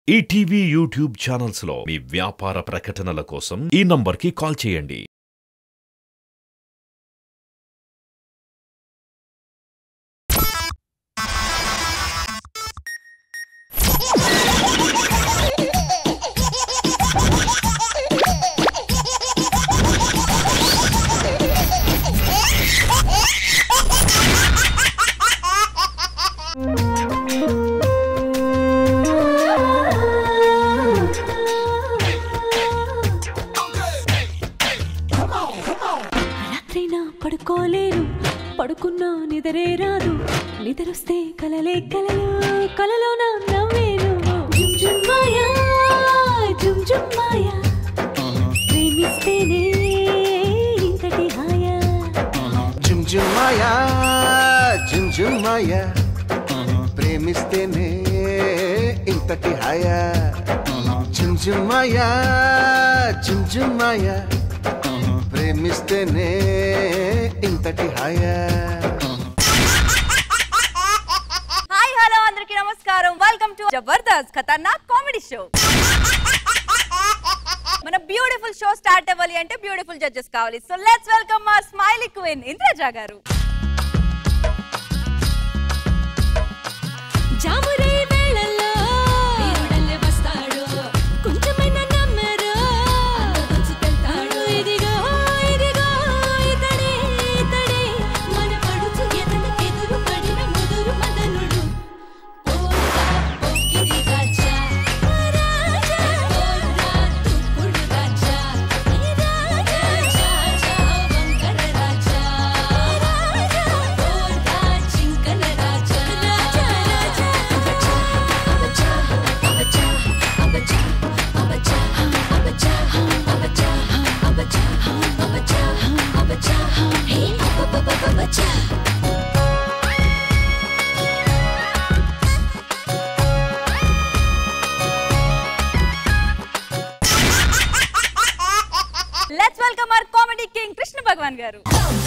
ETV YouTube channels లో మీ వ్యాపార ప్రకటనల కోసం ఈ నంబర్కి కాల్ చేయండి రాత్రైనా పడుకోలేను పడుకున్నా నిద్రే రాదు నిద్రొస్తే కలలే కలలు కలలో నా నవ్వేను జుమ్ జుమ్ మాయా జుమ్ జుమ్ మాయా ప్రేమిస్తేనే ఇంతటి హాయా జుమ్ జుమ్ మాయా జుమ్ జుమ్ మాయా ప్రేమిస్తేనే ఇంతటి హాయా జుమ్ జుమ్ మాయా జుమ్ జుమ్ మాయా ప్రేమిస్తేనే ఇంతటి హాయా హాయ్ హలో అందరికీ నమస్కారం welcome to Jabardasth Khatarnak comedy show మన బ్యూటిఫుల్ షో స్టార్ట్ అవ్వాలి అంటే బ్యూటిఫుల్ జడ్జెస్ కావాలి సో లెట్స్ వెల్కమ్ మా స్మైలీ క్వీన్ ఇంద్రజా గారు జామురే వేళల్లో వీరుడల్లే వస్తాడు కొంచెమైనా నమ్మరు దోచుకెళ్తాడు ఇదిగో ఇదిగో ఇతడే ఇతడే మన పడుచు ఎదనకెదురు పడిన ముదురు మదనుడు పోరా పోకిరి రాజా రాజా పోరా తుక్కుడు రాజా రాజా రాజా వంకర రాజా రాజా పోరా చింకల రాజా రాజా రాజా అబచా అబచా అబచా అబచా అబచా అబచా అబచా అబచా అబచా హే అబచా let's welcome our comedy king Krishna Bhagavan garu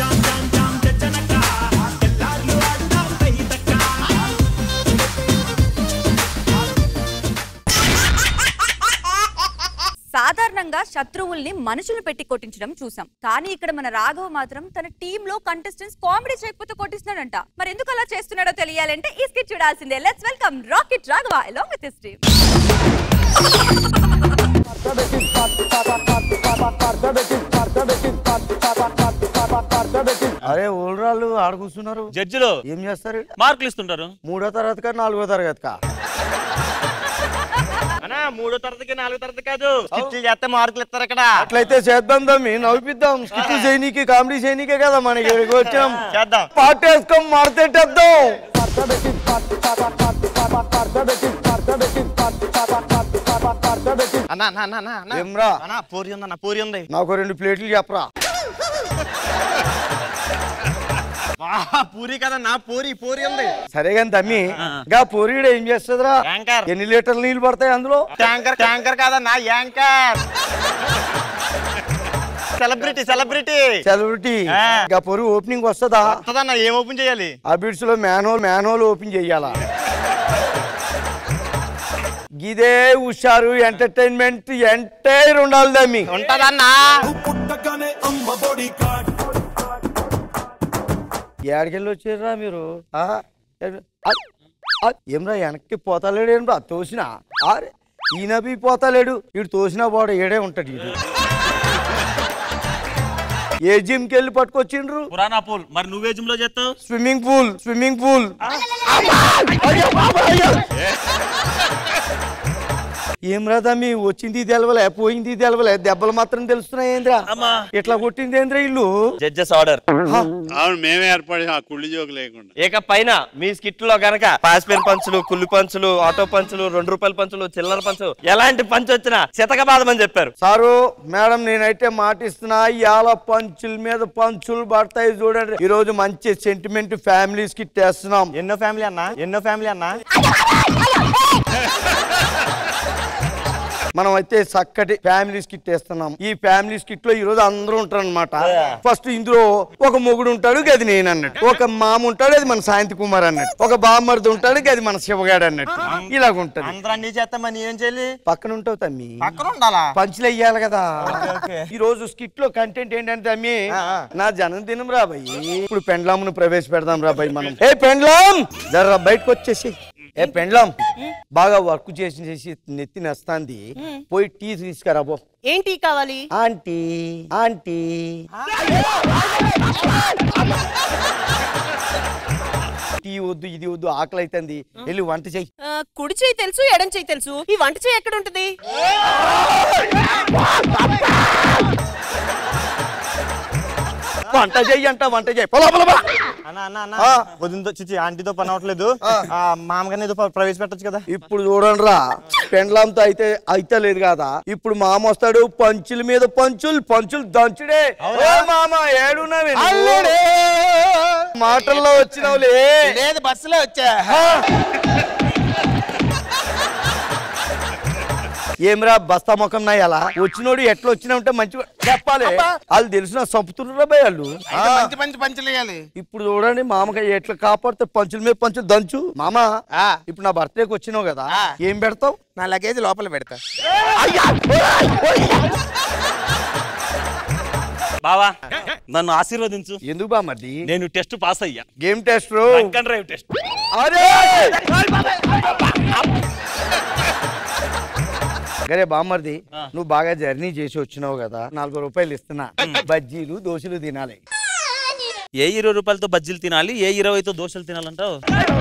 సాధారణంగా శత్రువుల్ని మనుషులు పెట్టి కొట్టించడం చూసాం కానీ ఇక్కడ మన రాఘవ మాత్రం తన టీమ్ లో కంటెస్టెంట్స్ కామెడీ చేయకపోతే కొట్టిస్తున్నాడంట మరి ఎందుకు అలా చేస్తున్నాడో తెలియాలంటే ఈ స్కిట్ చూడాల్సిందే let's welcome rocket Raghava along with his team అరే ఊళ్ళరాళ్ళు ఆడ కూర్చున్నారు జడ్జిలు ఏం చేస్తారు మార్కులు ఇస్తుంటారు మూడో తరగతి కా నాలుగో తరగతి కా అనా మూడో తరగతికి నాలుగో తరగతి కాదు స్కిట్లు చేస్తే మార్కులు ఇస్తారు ఇక్కడ అట్లయితే చేద్దాం దమ్మి నవ్విద్దాం స్కిట్ చేయనీకి కామెడీ చేయనీకే కదా మనకి ఇక్కడికి వచ్చాం చేద్దాం పాట వేసుకోం మారుతేటేద్దాం అన్నా అన్నా అన్నా, అన్నా అన్నా ఏమ్రా అన్నా పూరి ఉంది అన్న పూరి ఉంది నాకు రెండు ప్లేట్లు చెప్పరా వా, పూరి కదా నా పూరి పూరి ఉంది సరే కానీ తమ్మి గా పొరిడు ఏం చేస్తుందిరా యాంకర్ ఎన్ని లీటర్లు నీళ్ళు పడతాయి అందులో ట్యాంకర్ ట్యాంకర్ కాదా నా యాంకర్ సెలబ్రిటీ సెలబ్రిటీ సెలబ్రిటీ ఆ. గా పొరి ఓపెనింగ్ వస్తుందా వస్తుందన్న ఏం ఓపెన్ చేయాలి ఆ బిడ్స్ లో మ్యాన్హోల్ మ్యాన్హోల్ ఓపెన్ చెయ్యాలా గిదే హుషారు ఎంటర్టైన్మెంట్ ఎంటైర్ ఉండాలి దమ్మి ఉంటదన్నా ఏడకెళ్ళి వచ్చారా మీరు ఆ? ఏడు- ఆ, ఆ, ఏమ్రా వెనక్కి పోతాలేడు ఏమ్రా తోసిన ఆరే ఈయన బి పోతాలేడు ఇటు తోసినా పోడ ఏడే ఉంటాడు ఇటు ఏ జిమ్కి వెళ్ళి పట్టుకొచ్చిండ్రు పురాణా పూల్ మరి నువ్వే జిమ్ లో చేస్తావు స్విమ్మింగ్ పూల్ స్విమ్మింగ్ పూల్ ఏం రాదా మీ వచ్చింది తెలవలే పోయింది తెలవలే దెబ్బలు మాత్రం తెలుస్తున్నాయి ఏంద్రా అమ్మా ఇట్లా కొట్టింది ఏంద్రా ఇల్లు జడ్జెస్ ఆర్డర్ హా, అవును మేమే ఏర్పడి ఆ కుళ్ళి జోకు లేకుండా ఇక పైన మీ స్కిట్ లో గనక పాస్పెన్ పంచులు కుళ్ళు పంచులు ఆటో పంచులు రెండు రూపాయల పంచులు చిల్లర పంచు ఎలాంటి పంచు వచ్చినా చితక బాధమని చెప్పారు సారు మేడం నేనైతే మాటిస్తున్నా ఇవాళ పంచుల మీద పంచులు పడతాయి చూడండి ఈ రోజు మంచి సెంటిమెంట్ ఫ్యామిలీస్ కి తెస్తున్నాం ఎన్నో ఫ్యామిలీ అన్నా ఎన్నో ఫ్యామిలీ అన్నా మనం అయితే చక్కటి ఫ్యామిలీ స్కిట్ వేస్తున్నాం ఈ ఫ్యామిలీ స్కిట్ లో ఈ రోజు అందరూ ఉంటారు అనమాట ఫస్ట్ ఇందులో ఒక మొగుడు ఉంటాడు గది నేను అన్నట్టు ఒక మామ ఉంటాడు అది మన శాంతి కుమార్ అన్నట్టు ఒక బామ్మర్ది ఉంటాడు గది మన శివగాడు అన్నట్టు ఇలాగ ఉంటది అందరూ అన్ని చేస్తాం మరి ఏం చేయాలి పక్కన ఉంటావు తమ్మి పక్కన ఉండాలా పంచులు వెయ్యాలి కదా ఓకే. ఈ రోజు స్కిట్ లో కంటెంట్ ఏంటంటే తమ్మి ఆ, ఆ. నా జన్మదినం రాబాయి ఇప్పుడు పెండ్లామును ప్రవేశపెడదాం రాబాయి మనం ఏ పెండ్లాం జర బయటకు వచ్చేసి ఏ పెండ్లాం బాగా వర్క్ చేసి చేసి నెత్తి నస్తాంది పోయి టీ తీసుకురా పో ఏంటి కావాలి ఆంటీ ఆంటీ టీ వద్దు ఇది వద్దు ఆకలి అవుతుంది వెళ్ళి వంట చెయ్యి ఆ, కుడి చేయి తెలుసు ఎడం చేయి తెలుసు ఈ వంట చేయి ఎక్కడ ఉంటది వంట చెయ్యి అంట వంట చెయ్యి పొలా పొలా పొలా. అన్న అన్న అన్న ఆ. వదినతో చిచి ఆంటీతో పని అవట్లేదు ఆ, మామగారిని ఏదో ప్రవేశపెట్టచ్చు కదా ఇప్పుడు చూడండి రా పెండ్లాంతో అయితే అయితే లేదు కదా ఇప్పుడు మామ వస్తాడు పంచుల మీద పంచులు పంచులు దంచుడే ఓ మామ ఏడున్నావే నువ్వు? మాటల్లో వచ్చినావులే లేదు బస్సులో వచ్చా ఏమిరా బస్తా ముఖం నాయి అలా వచ్చినోడు ఎట్లా వచ్చినా ఉంటే మంచిగా చెప్పాలి వాళ్ళు తెలిసిన సంపుతున్నారు భయ వాళ్ళు మంచి మంచి పంచులు వేయాలి ఇప్పుడు చూడండి మామగా ఎట్లా కాపాడితే పంచుల మీద పంచులు దంచు మామ ఇప్పుడు నా బర్త్డేకి వచ్చినావు కదా ఆ. ఏం పెడతావు నా లగేజ్ లోపల పెడతా బావా నన్ను ఆశీర్వదించు ఎందుకు బామ్మది నేను టెస్ట్ పాస్ అయ్యా game test drunk and drive test అరే గరే బామ్మర్ది నువ్వు బాగా జర్నీ చేసి వచ్చినావు కదా నాలుగు రూపాయలు ఇస్తున్నా బజ్జీలు దోశలు తినాలి ఏ ఇరవై రూపాయలతో బజ్జీలు తినాలి ఏ ఇరవైతో దోశలు తినాలంటావు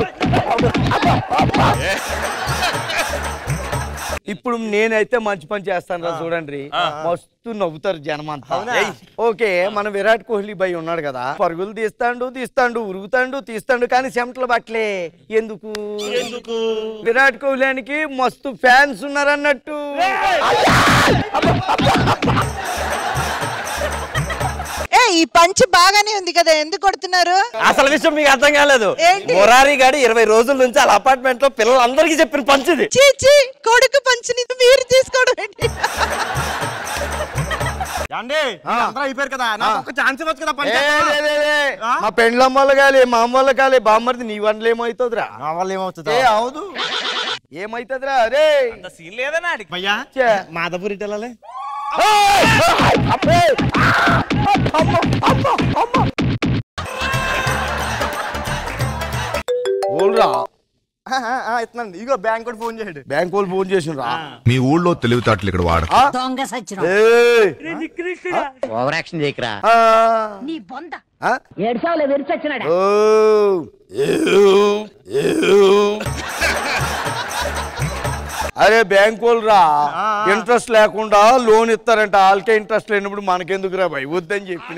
ఇప్పుడు నేనైతే మంచి పని చేస్తాను రా చూడండి మస్తు నవ్వుతారు జనం అంతా ఏయ్, ఓకే మన విరాట్ కోహ్లీ భయ్ ఉన్నాడు కదా పరుగులు తీస్తాడు తీస్తాడు ఉరుగుతాడు తీస్తాడు కానీ చెమటలు పట్టలే ఎందుకు ఎందుకు విరాట్ కోహ్లీకి మస్తు ఫ్యాన్స్ ఉన్నారన్నట్టు ఏ ఈ పంచ్ బాగానే ఉంది కదా ఎందుకు కొడుతున్నారు అసలు విషయం మీకు అర్థం కాలేదు ఏంటి? మురారి గాడి ఇరవై రోజుల నుంచి వాళ్ళ అపార్ట్మెంట్ లో పిల్లలందరికీ చెప్పిన పంచుది చీ చీ కొడుకు పంచుని మీరు తీసుకోవడం ఏంటి అండి అందరూ అయిపోయారు కదా నాకు ఒక ఛాన్స్ ఇవ్వచ్చు కదా ఏ, లే, లే, లే. మా పెండ్లం వల్ల కాలే మా అమ్మ వల్ల కాలే బామ్మర్ది నీ వంటలు ఏమవుతుందిరా నా వల్ల ఏమవుతుంది ఏ అవుదు ఏమైతుందిరా అరే అంత సీన్ లేదా నాడికి భయ్యా ఛే. మాధవపూర్ ఇటు వెళ్ళాలి ఓల్రా ఇస్తున్నాను ఇగో బ్యాంక్ కూడా ఫోన్ చేయండి బ్యాంక్ వాళ్ళు ఫోన్ చేసిండ్రా మీ ఊళ్ళో తెలివితేటలు ఇక్కడ వాడ ఏయ్. ఓవర్ యాక్షన్ చేయకరా ఆ. నీ బొంద ఆ? ఏడ్చావులే విరిచొచ్చినాడా ఓ. ఏవ్. ఏవ్. అరే బ్యాంక్ వాళ్ళు రా ఇంట్రెస్ట్ లేకుండా లోన్ ఇస్తారంట వాళ్ళకే ఇంట్రెస్ట్ లేనప్పుడు మనకెందుకు రా భయ్ వద్దని చెప్పిన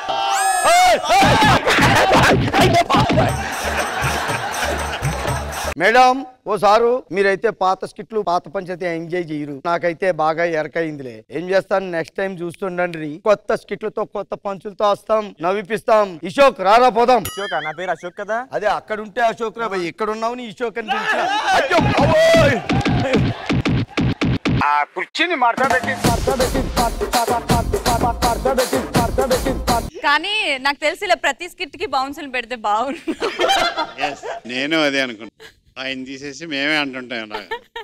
మేడం ఓ సారు మీరైతే పాత స్కిట్లు పాత పంచైతే ఎంజాయ్ చేయరు నాకైతే బాగా ఎరకైందిలే ఏం చేస్తాను నెక్స్ట్ టైం చూస్తుండండి కొత్త స్కిట్లతో కొత్త పంచులతో వస్తాం నవ్విపిస్తాం ఇషోక్ రారా పోదాం అశోక్ నా పేరు అశోక్ కదా అదే అక్కడ ఉంటే అశోక్ రా భయ్ ఇక్కడ ఉన్నావు నీ అశోక్ అని పిలిచిన అయ్యో, బాబోయ్. కానీ నాకు తెలిసి ఇలా ప్రతి స్కిట్ కి బౌన్సులు పెడితే బాగుండు ఎస్ నేను అదే అనుకున్నా ఆయన తీసేసి మేమే అంటుంటాం అలాగా.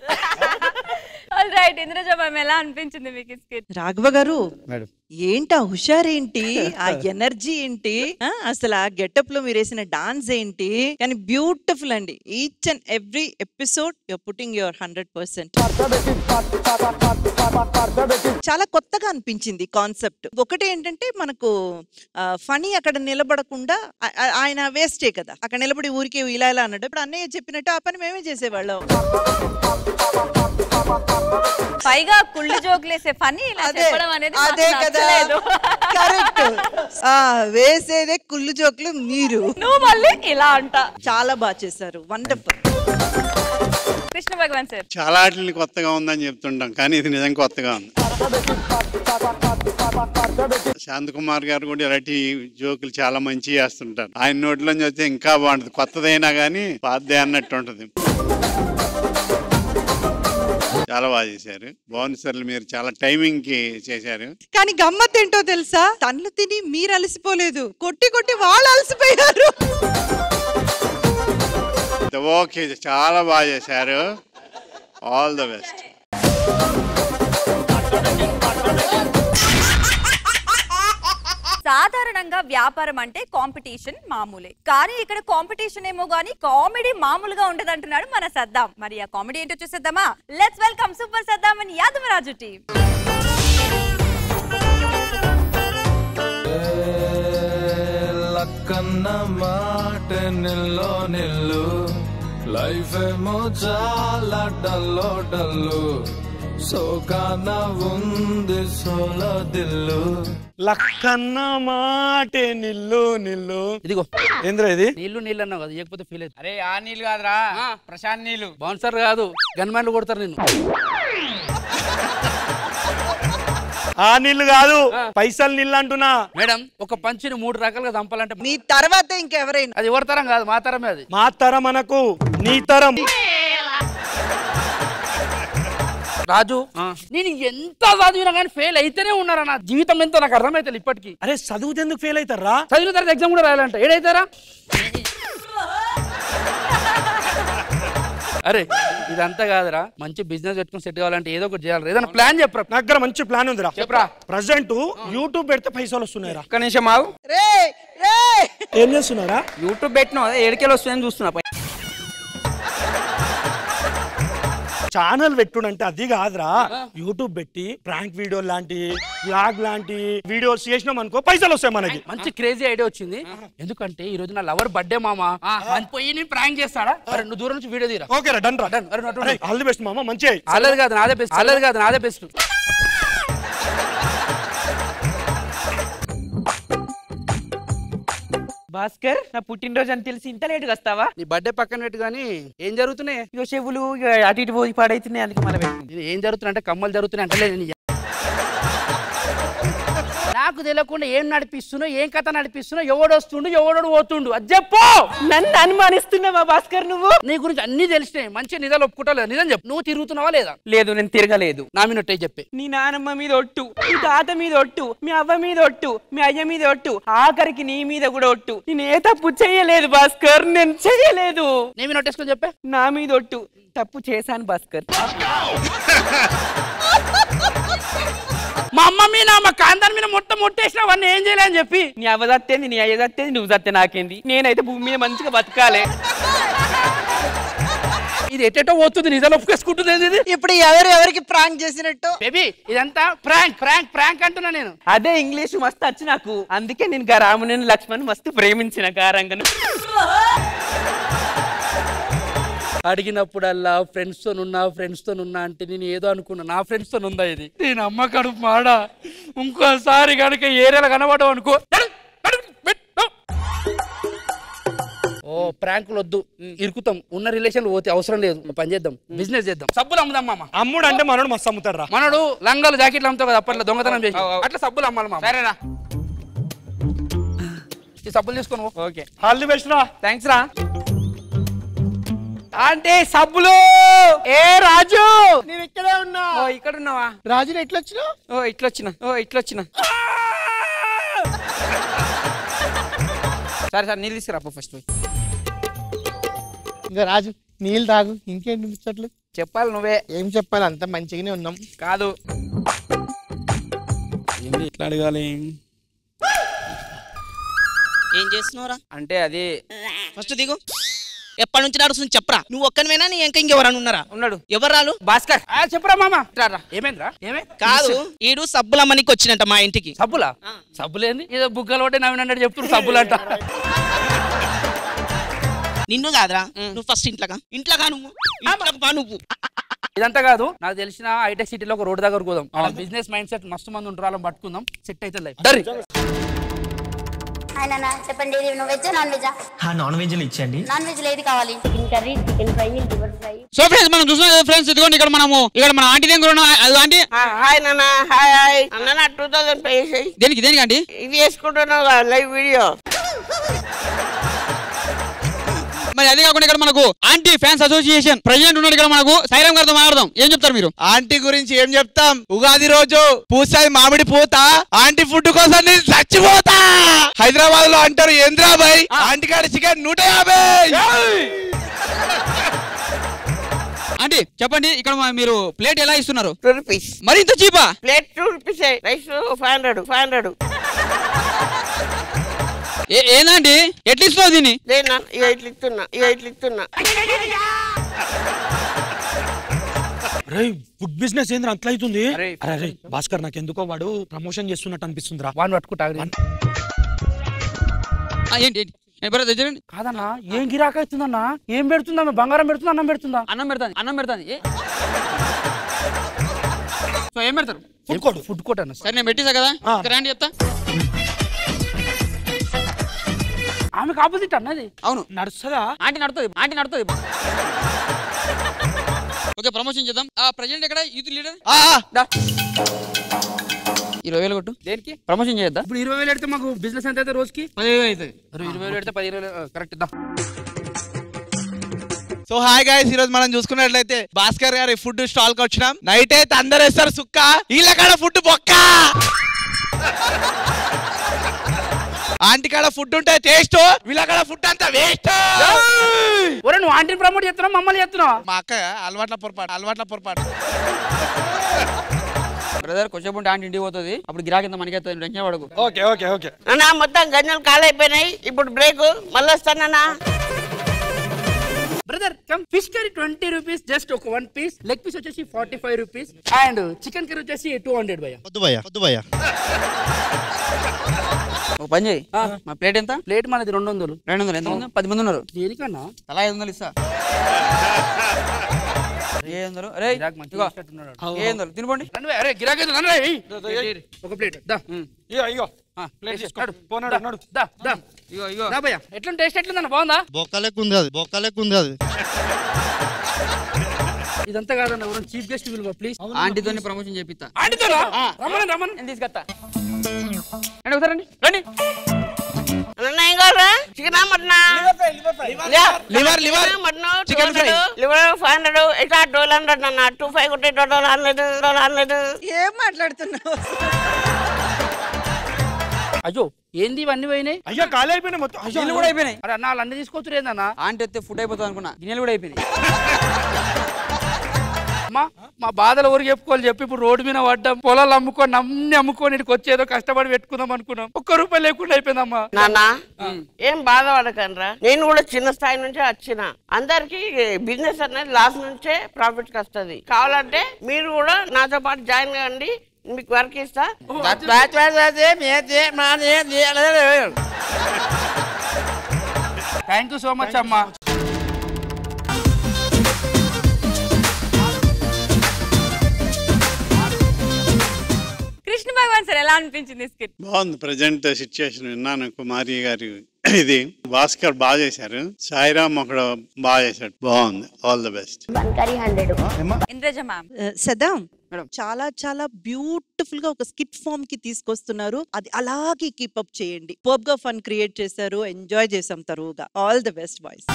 రైట్ ఇంద్రజ మ్యామ్ ఎలా అనిపించింది మీకు ఈ స్కిట్ రాఘవ గారు మేడం ఏంటి ఆ హుషారేంటి ఆ ఎనర్జీ ఏంటి ఆ, అసలు ఆ గెటప్ లో మీరు వేసిన డాన్స్ ఏంటి కానీ బ్యూటిఫుల్ అండి each and every episode you're putting your hundred percent చాలా కొత్తగా అనిపించింది కాన్సెప్ట్ ఒకటి ఏంటంటే మనకు ఫనీ అక్కడ నిలబడకుండా ఆ- ఆ- ఆయన వేస్టే కదా అక్కడ నిలబడి ఊరికే ఇలా ఇలా అన్నాడు ఇప్పుడు అన్నయ్య చెప్పినట్టు ఆ పని మేమే చేసేవాళ్ళం పైగా కుళ్ళు జోకులేసే పని ఇలా అదే చెప్పడం అనేది మాకు అదే కదా నచ్చలేదు. కరెక్ట్ ఆ వేసేదే కుళ్ళు జోకులు మీరు నువ్వు మళ్ళీ ఇలా అంట చాలా బాగా చేశారు వండర్ఫుల్ కృష్ణ భగవాన్ సార్ చాలా వాటిని కొత్తగా ఉందని చెప్తుంటాం కానీ ఇది నిజంగా కొత్తగా ఉంది శాంతకుమార్ గారు కూడా ఇలాంటి జోకులు చాలా మంచి చేస్తుంటారు ఆయన నోట్లోంచి వస్తే ఇంకా బాగుంటుంది కొత్తదైనా కానీ పాతదే అన్నట్టు ఉంటది చాలా బాగా చేశారు బాగుంది సార్ మీరు చాలా టైమింగ్ కి చేశారు కానీ గమ్మత్ ఏంటో తెలుసా తన్ను తిని మీరు అలసిపోలేదు కొట్టి కొట్టి వాళ్ళు అలసిపోయారు ఓకే చాలా బాగా చేశారు ఆల్ ద బెస్ట్ సాధారణంగా వ్యాపారం అంటే కాంపిటీషన్ మామూలే కానీ ఇక్కడ కాంపిటీషన్ ఏమో గానీ కామెడీ మామూలుగా ఉండదంటున్నాడు మన సద్దాం మరి ఆ కామెడీ ఏంటో చూసేద్దామా let's welcome super Saddam and Yadavaraju team Lakkanna మాట నిల్లో నిల్లు లైఫ్ ఏమో చాలా డల్లో డల్లు సోకాన ఉంది సోలో దిల్లు లక్కన్న మాటే నిల్లు నిల్లు ఇదిగో ఏంద్రా ఇది నీళ్లు నీళ్ళు అన్నావు కదా ఇకపోతే ఫీల్ అవుతుంది అరే ఆ నీళ్ళు కాదురా ప్రశాంత్ నీళ్ళు బౌన్సర్ కాదు గన్మ్యాన్లు కొడతారు నిన్ను ఆ నీళ్లు కాదు పైసలు నీళ్ళు అంటున్నా మేడం ఒక పంచిని మూడు రకాలుగా చంపాలంటే మీ తర్వాత ఇంకెవరైనా అది ఎవరి తరం కాదు మా తరమే అది మా తరం మనకు నీ తరం రాజు నేను ఎంత చదివినా కానీ ఫెయిల్ అయితేనే ఉన్నారా నా జీవితం ఎంతో నాకు అర్థమైతే ఇప్పటికి అరే చదువుతే ఎందుకు ఫెయిల్ అవుతారా చదివిన తర్వాత ఎగ్జామ్ కూడా రాయాలంట ఏడైతారా అరే ఇదంతా కాదురా మంచి బిజినెస్ పెట్టుకుని సెట్ కావాలంటే ఏదో ఒకటి చేయాలి ఏదైనా ప్లాన్ చెప్పరా నా దగ్గర మంచి ప్లాన్ ఉందిరా చెప్పరా ప్రజెంట్ యూట్యూబ్ పెడితే పైసలు వస్తున్నాయిరా ఒక్క నిమిషం ఆగు రే రే ఏం చేస్తున్నారా యూట్యూబ్ పెట్టినా ఏడికెళ్ళి వస్తుందని చూస్తున్నా పై. ఛానల్ పెట్టుడంటే అది కాదురా యూట్యూబ్ పెట్టి ప్రాంక్ వీడియో లాంటి బ్లాగ్ లాంటి వీడియోస్ చేసినాం అనుకో పైసలు వస్తాయి మనకి మంచి క్రేజీ ఐడియా వచ్చింది ఎందుకంటే ఈ రోజు నా లవర్ బర్త్డే మామా మంచి పోయి నేను ప్రాంక్ చేస్తాడా అరే నువ్వు దూరం నుంచి వీడియో తీరా ఓకే రా డన్ రా డన్ అరే నువ్వు అటు ఉండు. ఆల్ ది బెస్ట్ మామ మంచి అల్లది కాదు నాదే బెస్ట్ అల్లది కాదు నాదే బెస్ట్ భాస్కర్ నా పుట్టినరోజు అని తెలిసి ఇంత లేటుగా వస్తావా నీ బర్త్డే పక్కన పెట్టు కానీ ఏం జరుగుతున్నాయి ఇగో చెవులు ఇగ అటు ఇటు పోయి పాడైతున్నాయి అందుకే మన ఇది ఏం జరుగుతున్నాయి అంటే కమ్మలు జరుగుతున్నాయి అంటలేదు నీ నాకు తెలియకుండా ఏం నడిపిస్తున్నావు ఏం కథ నడిపిస్తున్నావు ఎవడు వస్తుండు ఎవడోడు పోతుండు అది చెప్పు నన్ను అనుమానిస్తున్నావా భాస్కర్ నువ్వు నీ గురించి అన్ని తెలిసినాయి మంచి నిజాలు ఒప్పుకుంటా లేదు నిజం చెప్పు నువ్వు తిరుగుతున్నావా లేదా లేదు నేను తిరగలేదు నా మినట్టే చెప్పి నీ నానమ్మ మీద ఒట్టు మీ తాత మీద ఒట్టు మీ అవ్వ మీద ఒట్టు మీ అయ్య మీద ఒట్టు ఆఖరికి నీ మీద కూడా ఒట్టు నేను ఏ తప్పు చెయ్యలేదు భాస్కర్ నేను చెయ్యలేదు నీ మినట్టేసుకొని చెప్పే నా మీద ఒట్టు తప్పు చేశాను భాస్కర్ మా అమ్మ మీద మా కాందాని మీద మొట్ట మొట్టేసిన అవన్నీ ఏం చేయలేని చెప్పి నీ అవ్వ దత్తేంది నీ అయ్య దత్తేంది నువ్వు దత్తే నాకేంది నేనైతే భూమి మీద మంచిగా బతకాలి ఇది ఎటెటో పోతుంది నిజాలు ఒప్పుకేసుకుంటుంది ఏంది ఇది ఇప్పుడు ఎవరు ఎవరికి ప్రాంక్ చేసినట్టు బేబీ ఇదంతా ప్రాంక్ ప్రాంక్ ప్రాంక్ అంటున్నా నేను అదే ఇంగ్లీష్ మస్తు వచ్చి నాకు అందుకే నేను గా రాముని లక్ష్మణ్ మస్తు ప్రేమించిన కారంగను అడిగినప్పుడల్లా ఫ్రెండ్స్ తో ఉన్నా ఫ్రెండ్స్ తో ఉన్నా అంటే నేను ఏదో అనుకున్నా నా ఫ్రెండ్స్ తో ఉందా ఇది నేను అమ్మ కడుపు మాడ ఇంకోసారి కనుక ఏరియాలో కనబడవు అనుకో నడు, నడు, పెట్టు. ఓ ప్రాంకులు వద్దు ఇరుకుతాం ఉన్న రిలేషన్ పోతే అవసరం లేదు ఒక పని చేద్దాం బిజినెస్ చేద్దాం సబ్బులు అమ్ముదాం మామ అమ్ముడు అంటే మనోడు మస్తు అమ్ముతాడు రా మనోడు లంగాలు జాకెట్లు అమ్ముతావు కదా అప్పట్లో దొంగతనం చేసి అట్లా సబ్బులు అమ్మాలి మామ సరేనా ఈ సబ్బులు తీసుకొని ఓకే ఆల్ ది బెస్ట్ రా థ్యాంక్స్ రా అంటే సబ్బులు ఏ రాజు నేను ఇక్కడే ఉన్నా ఓ ఇక్కడ ఉన్నావా రాజుని ఎట్లా వచ్చినావు ఓ ఇట్లా వచ్చిన ఓ ఇట్లా వచ్చిన సరే సరే నీళ్ళు తీసుకురా ఫస్ట్ ఇంకా రాజు నీళ్ళు తాగు ఇంకేంటి ముచ్చట్లు చెప్పాలి నువ్వే ఏం చెప్పాలి అంత మంచిగానే ఉన్నాం కాదు ఏంటి ఇట్లా అడగాలి ఏం చేస్తున్నావురా అంటే అది ఫస్ట్ దిగు ఎప్పటి నుంచి నడుస్తుంది చెప్పరా నువ్వు ఒక్కనివేనా నీ ఇంకా ఇంకెవరన్నా ఉన్నారా ఉన్నాడు ఎవరు రాలు భాస్కర్ ఆ, చెప్పురా మామ రా, రా. ఏమైందిరా ఏమే కాదు ఈడు సబ్బులమ్మనికి వచ్చినట్ట మా ఇంటికి సబ్బులా సబ్బులేంది ఏదో బుగ్గలు ఒకటి నవ్విన అన్నట్టు చెప్తున్నారు సబ్బులంట నిన్ను కాదురా నువ్వు ఫస్ట్ ఇంట్లోగా ఇంట్లోగా నువ్వు ఇంట్లోకి పా నువ్వు ఇదంతా కాదు నాకు తెలిసిన హైటెక్ సిటీలో ఒక రోడ్ దగ్గర పోదాం బిజినెస్ మైండ్ సెట్ మస్తు మంది ఉంటారు వాళ్ళని పట్టుకుందాం సెట్ అయితే లైఫ్ డర్రి ఆయన చెప్పండి ఇది నువ్వు veg non veg non veg ఇచ్చండి నాన్ వెజ్ ఏది కావాలి chicken curry chicken fry liver fry so friends మనం చూస్తున్నాం కదా ఫ్రెండ్స్ ఇదిగోండి ఇక్కడ మనము ఇక్కడ మన ఆంటీ దగ్గర ఉన్నాం అది ఆంటీ హాయ్ నాన్న హాయ్ హాయ్ అన్న నా టూ థౌసండ్ పే చేయి దేనికి దేనికి ఆంటీ ఇది వేసుకుంటున్నావు లైవ్ వీడియో మరి అదే కాకుండా ఇక్కడ మనకు ఆంటీ ఫ్యాన్స్ అసోసియేషన్ ప్రెసిడెంట్ ఉన్నాడు ఇక్కడ మనకు సైరామ్ గారితో మాట్లాడదాం ఏం చెప్తారు మీరు ఆంటీ గురించి ఏం చెప్తాం ఉగాది రోజు పూసాయి మామిడి పూత ఆంటీ ఫుడ్ కోసం నేను చచ్చిపోతా హైదరాబాద్ లో అంటారు ఏంద్రాబాయ్ ఆంటీ కాడ చికెన్ నూట యాభై ఆంటీ చెప్పండి ఇక్కడ మా- మీరు ప్లేట్ ఎలా ఇస్తున్నారు టూ రూపీస్ మరి ఇంత చీపా plate two rupees rice five hundred five hundred ఏందండి ఎట్లా ఇస్తున్నావు దీన్ని లేనా ఇక ఇట్లా ఇస్తున్నా ఇక ఇట్లా ఇస్తున్నా రే ఫుడ్ బిజినెస్ ఏంద్ర అట్లా అవుతుంది అరే అరే భాస్కర్ నాకు ఎందుకో వాడు ప్రమోషన్ చేస్తున్నట్టు అనిపిస్తుందిరా వాడిని పట్టుకుంటా ఏంటి ఏంటి ఏ బ్రదర్ తెచ్చండి. కాదన్నా ఏం గిరాక అవుతుందన్నా ఏం పెడుతుందా బంగారం పెడుతుందా అన్నం పెడుతుందా అన్నం పెడతాను అన్నం పెడతాను ఏ? సో ఏం పెడతారు ఫుడ్ కోర్ట్ ఫుడ్ కోర్ట్ అన్న సరే నేను పెట్టేసా కదా ఇక్కడ రండి చెప్తా ఆమెకు ఆపోజిట్ అన్నది అవును నడుస్తుందా ఆంటీ నడుతుంది ఆంటీ నడుతుంది ఓకే ప్రమోషన్ చేద్దాం ఆ ప్రెసిడెంట్ ఎక్కడ యూత్ లీడర్ ఇరవై వేలు కొట్టు దేనికి ప్రమోషన్ చేయొద్దా ఇప్పుడు ఇరవై వేలు పెడితే మాకు బిజినెస్ ఎంత అయితే రోజుకి పదిహేను వేలు అవుతుంది అరే, ఇరవై వేలు పెడితే పదిహేను వేలు కరెక్ట్ ఇద్దాం సో హాయ్ గాయస్ ఈ రోజు మనం చూసుకున్నట్లయితే భాస్కర్ గారి ఫుడ్ స్టాల్ కి వచ్చినాం నైట్ అయితే అందరు వేస్తారు సుక్క వీళ్ళ కాడ ఫుడ్ బొక్క ఆంటీ కాడ ఫుడ్ ఉంటే టేస్ట్ వీళ్ళ కాడ ఫుడ్ అంతా వేస్ట్ ఒరే నువ్వు ఆంటీని ప్రమోట్ చేస్తున్నావు మమ్మల్ని చేస్తున్నావు మా అక్క అలవాట్ల పొరపాటు అలవాట్ల పొరపాటు బ్రదర్ కొంచెం ఉంటే ఆంటీ ఇంటికి పోతుంది అప్పుడు గిరాకి ఎంత మనకి అవుతుంది టెన్షన్ పడకు ఓకే ఓకే ఓకే అన్నా మొత్తం గంజలు కాలైపోయినాయి ఇప్పుడు బ్రేక్ మళ్ళీ వస్తానన్నా brother come fish curry twenty rupees just ఒక వన్ పీస్ లెగ్ పీస్ వచ్చేసి forty five rupees and chicken curry వచ్చేసి టూ హండ్రెడ్ భయ్య వద్దు భయ్యా వద్దు భయ్యా ఒక పని చేయి మా ప్లేట్ ఎంత ప్లేట్ మనది రెండు వందలు రెండు వందలు ఎంత ఉంది పది మంది ఉన్నారు దేనికన్నా అలా ఐదు వందలు ఇస్తా ఏ వందలు అరే ఇగో ఏ వందలు తినుకోండి రండి భయ్య, అరే గిరాకీ అయితే రండి భయ్య. ఏయ్, ఏయ్, ఒక ప్లేట్ దా ఇగో ఇగో ప్లేట్ తీసుకో. పోనాడు, నడు. దా దా ఇగో ఇగో దా భయ్య ఎట్లా టేస్ట్ ఎట్లుందన్న బాగుందా బొక్కలెక్కు ఉంది అది బొక్కలెక్కు ఉంది అది ఇదంతా కాదన్న ఎవరైనా చీఫ్ గెస్ట్ విలువ ప్లీజ్ ఆంటీతోనే ప్రమోషన్ చేపిస్తా ఆంటీతో రమ్మని రమ్మని నేను తీసుకొస్తా రండి ఒకసారి రండి రండి అన్న ఏం కావాలా చికెన్ మటనా liver liver mutton Chicken fry. Liver five hundred ఇట్లా ట్వెల్వ్ హండ్రెడ్ అన్న టూ ఫైవ్ కొట్టి ట్వెల్వ్ హండ్రెడ్ ట్వెల్వ్ హండ్రెడ్ ఏం మాట్లాడుతున్నావు అయ్యో ఏంది ఇవన్నీ పోయినాయి అయ్యో ఖాళీ అయిపోయినాయి మొత్తం అయ్యో, గిన్నెలు కూడా అయిపోయినాయి అరే అన్న వాళ్ళు అన్ని తీసుకోవచ్చు ఏందన్నా ఆంటీ వస్తే ఫుడ్ అయిపోతుంది అనుకున్నా గిన్నెలు కూడా అయిపోయినాయి అమ్మా మా బాధలు ఊరికి చెప్పుకోవాలి చెప్పి ఇప్పుడు రోడ్డు మీద పడ్డాం పొలాలు అమ్ముకొని అన్ని అమ్ముకొని ఇక్కడికి వచ్చి ఏదో కష్టపడి పెట్టుకుందాం అనుకున్నాం ఒక్క రూపాయి లేకుండా అయిపోయిందమ్మా నాన్న ఏం బాధపడకండ్రా నేను కూడా చిన్న స్థాయి నుంచే వచ్చిన అందరికి బిజినెస్ అనేది లాస్ నుంచే ప్రాఫిట్ వస్తుంది కావాలంటే మీరు కూడా నాతో పాటు జాయిన్ కాండి మీకు వర్క్ ఇస్తా థ్యాంక్ యూ సో మచ్ అమ్మా కృష్ణ భగవాన్ సార్ ఎలా అనిపించింది స్కిట్ బాగుంది ప్రజెంట్ సిచ్యుయేషన్ విన్నాను కుమారి గారి ఇది భాస్కర్ బాగా చేశారు సాయిరామ్ అక్కడ బాగా చేశాడు బాగుంది all the best one curry hundred Indraja ma'am సదాం చాలా చాలా బ్యూటిఫుల్ గా ఒక స్కిట్ ఫామ్ కి తీసుకొస్తున్నారు అది అలాగే కీప్ అప్ చేయండి పోప్ గా ఫన్ క్రియేట్ చేశారు ఎంజాయ్ చేసాం తరువుగా all the best boys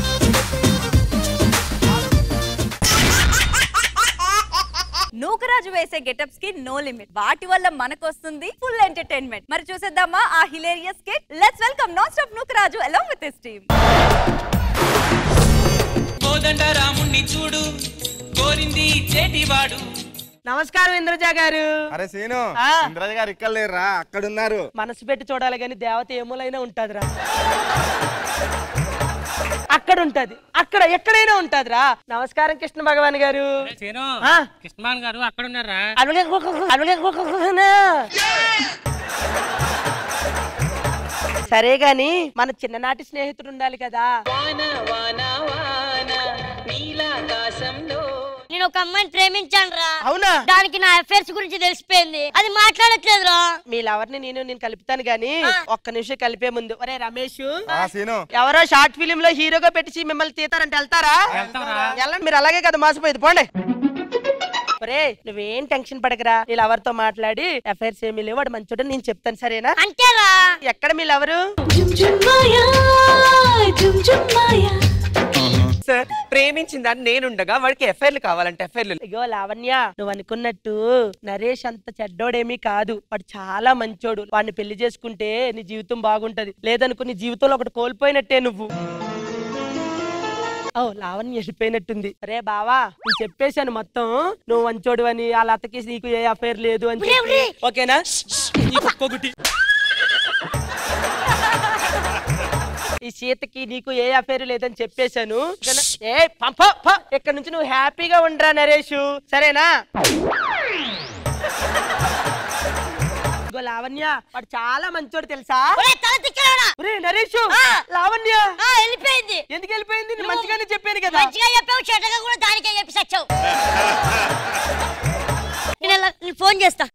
Nookaraju వేసే గెటప్స్ కి నో లిమిట్ వాటి వల్ల మనకు వస్తుంది ఫుల్ ఎంటర్టైన్మెంట్ మరి చూసేద్దామా ఆ hilarious skit let's welcome non stop Nookaraju along with his team కోదండ రాముణ్ణి చూడు కోరింది చేటివాడు నమస్కారం ఇంద్రజ గారు అరే సీను ఆ. ఇంద్రజ గారు ఇక్కడ లేరా అక్కడ ఉన్నారు మనసు పెట్టి చూడాలి కానీ దేవత ఏమూలైనా ఉంటదిరా అక్కడ ఉంటది అక్కడ ఎక్కడైనా ఉంటదిరా నమస్కారం కృష్ణ భగవాన్ గారు ఆ. కృష్ణమాన్ గారు అక్కడ ఉన్నారా అలుగే అలుగే సరే గాని మన చిన్ననాటి స్నేహితుడు ఉండాలి కదా నేను ఒక అమ్మాయిని ప్రేమించాను రా అవునా దానికి నా అఫైర్స్ గురించి తెలిసిపోయింది అది మాట్లాడట్లేదు రా మీ లవర్ ని నేను నేను కలుపుతాను గాని ఒక్క నిమిషం కలిపే ముందు ఒరే రమేష్ సీను ఎవరో షార్ట్ ఫిలిం లో హీరోగా పెట్టి మిమ్మల్ని తీతారంటే వెళ్తారా వెళ్ళండి మీరు అలాగే కదా మోసపోయేది పోండి ఒరే నువ్వేం టెన్షన్ పడకరా నీ లవర్ తో మాట్లాడి అఫైర్స్ ఏమీ లేవు వాడు మంచోడు నేను చెప్తాను సరేనా అంతేరా ఎక్కడ మీ లవరు జుమ్ జుమ్ మాయా జుమ్ జుమ్ మాయా సార్ ప్రేమించిందని నేనుండగా వాడికి ఎఫ్ఐఆర్లు కావాలంటే ఎఫ్ఐఆర్లు అయ్యో లావణ్య నువ్వు అనుకున్నట్టు నరేష్ అంత చెడ్డోడేమీ కాదు వాడు చాలా మంచోడు వాడిని పెళ్లి చేసుకుంటే నీ జీవితం బాగుంటది లేదనుకో నీ జీవితంలో ఒకటి కోల్పోయినట్టే నువ్వు ఓ లావణ్య వెళ్ళిపోయినట్టుంది అరే బావా నేను చెప్పేశాను మొత్తం నువ్వు మంచోడు అని వాళ్ళ అత్తకి నీకు ఏ అఫైర్ లేదు అని చెప్పి. ఓకేనా ఈ ఒక్కొక్కటి ఈ సీతకి నీకు ఏ అఫైర్ లేదని చెప్పేశాను ఓకేనా? ఏ పంప ప. ఇక్కడ నుంచి నువ్వు హ్యాపీగా ఉండరా నరేష్ సరేనా ఇదిగో లావణ్య వాడు చాలా మంచోడు తెలుసా ఒరేయ్ నరేష్ లావణ్య వెళ్ళిపోయింది ఎందుకు వెళ్ళిపోయింది నేను మంచిగానే చెప్పాను కదా మంచిగా చెప్పావు చెడ్డగా కూడా దానికే చెప్పి సచ్చావు నేను ఎలా- నేను ఫోన్ చేస్తా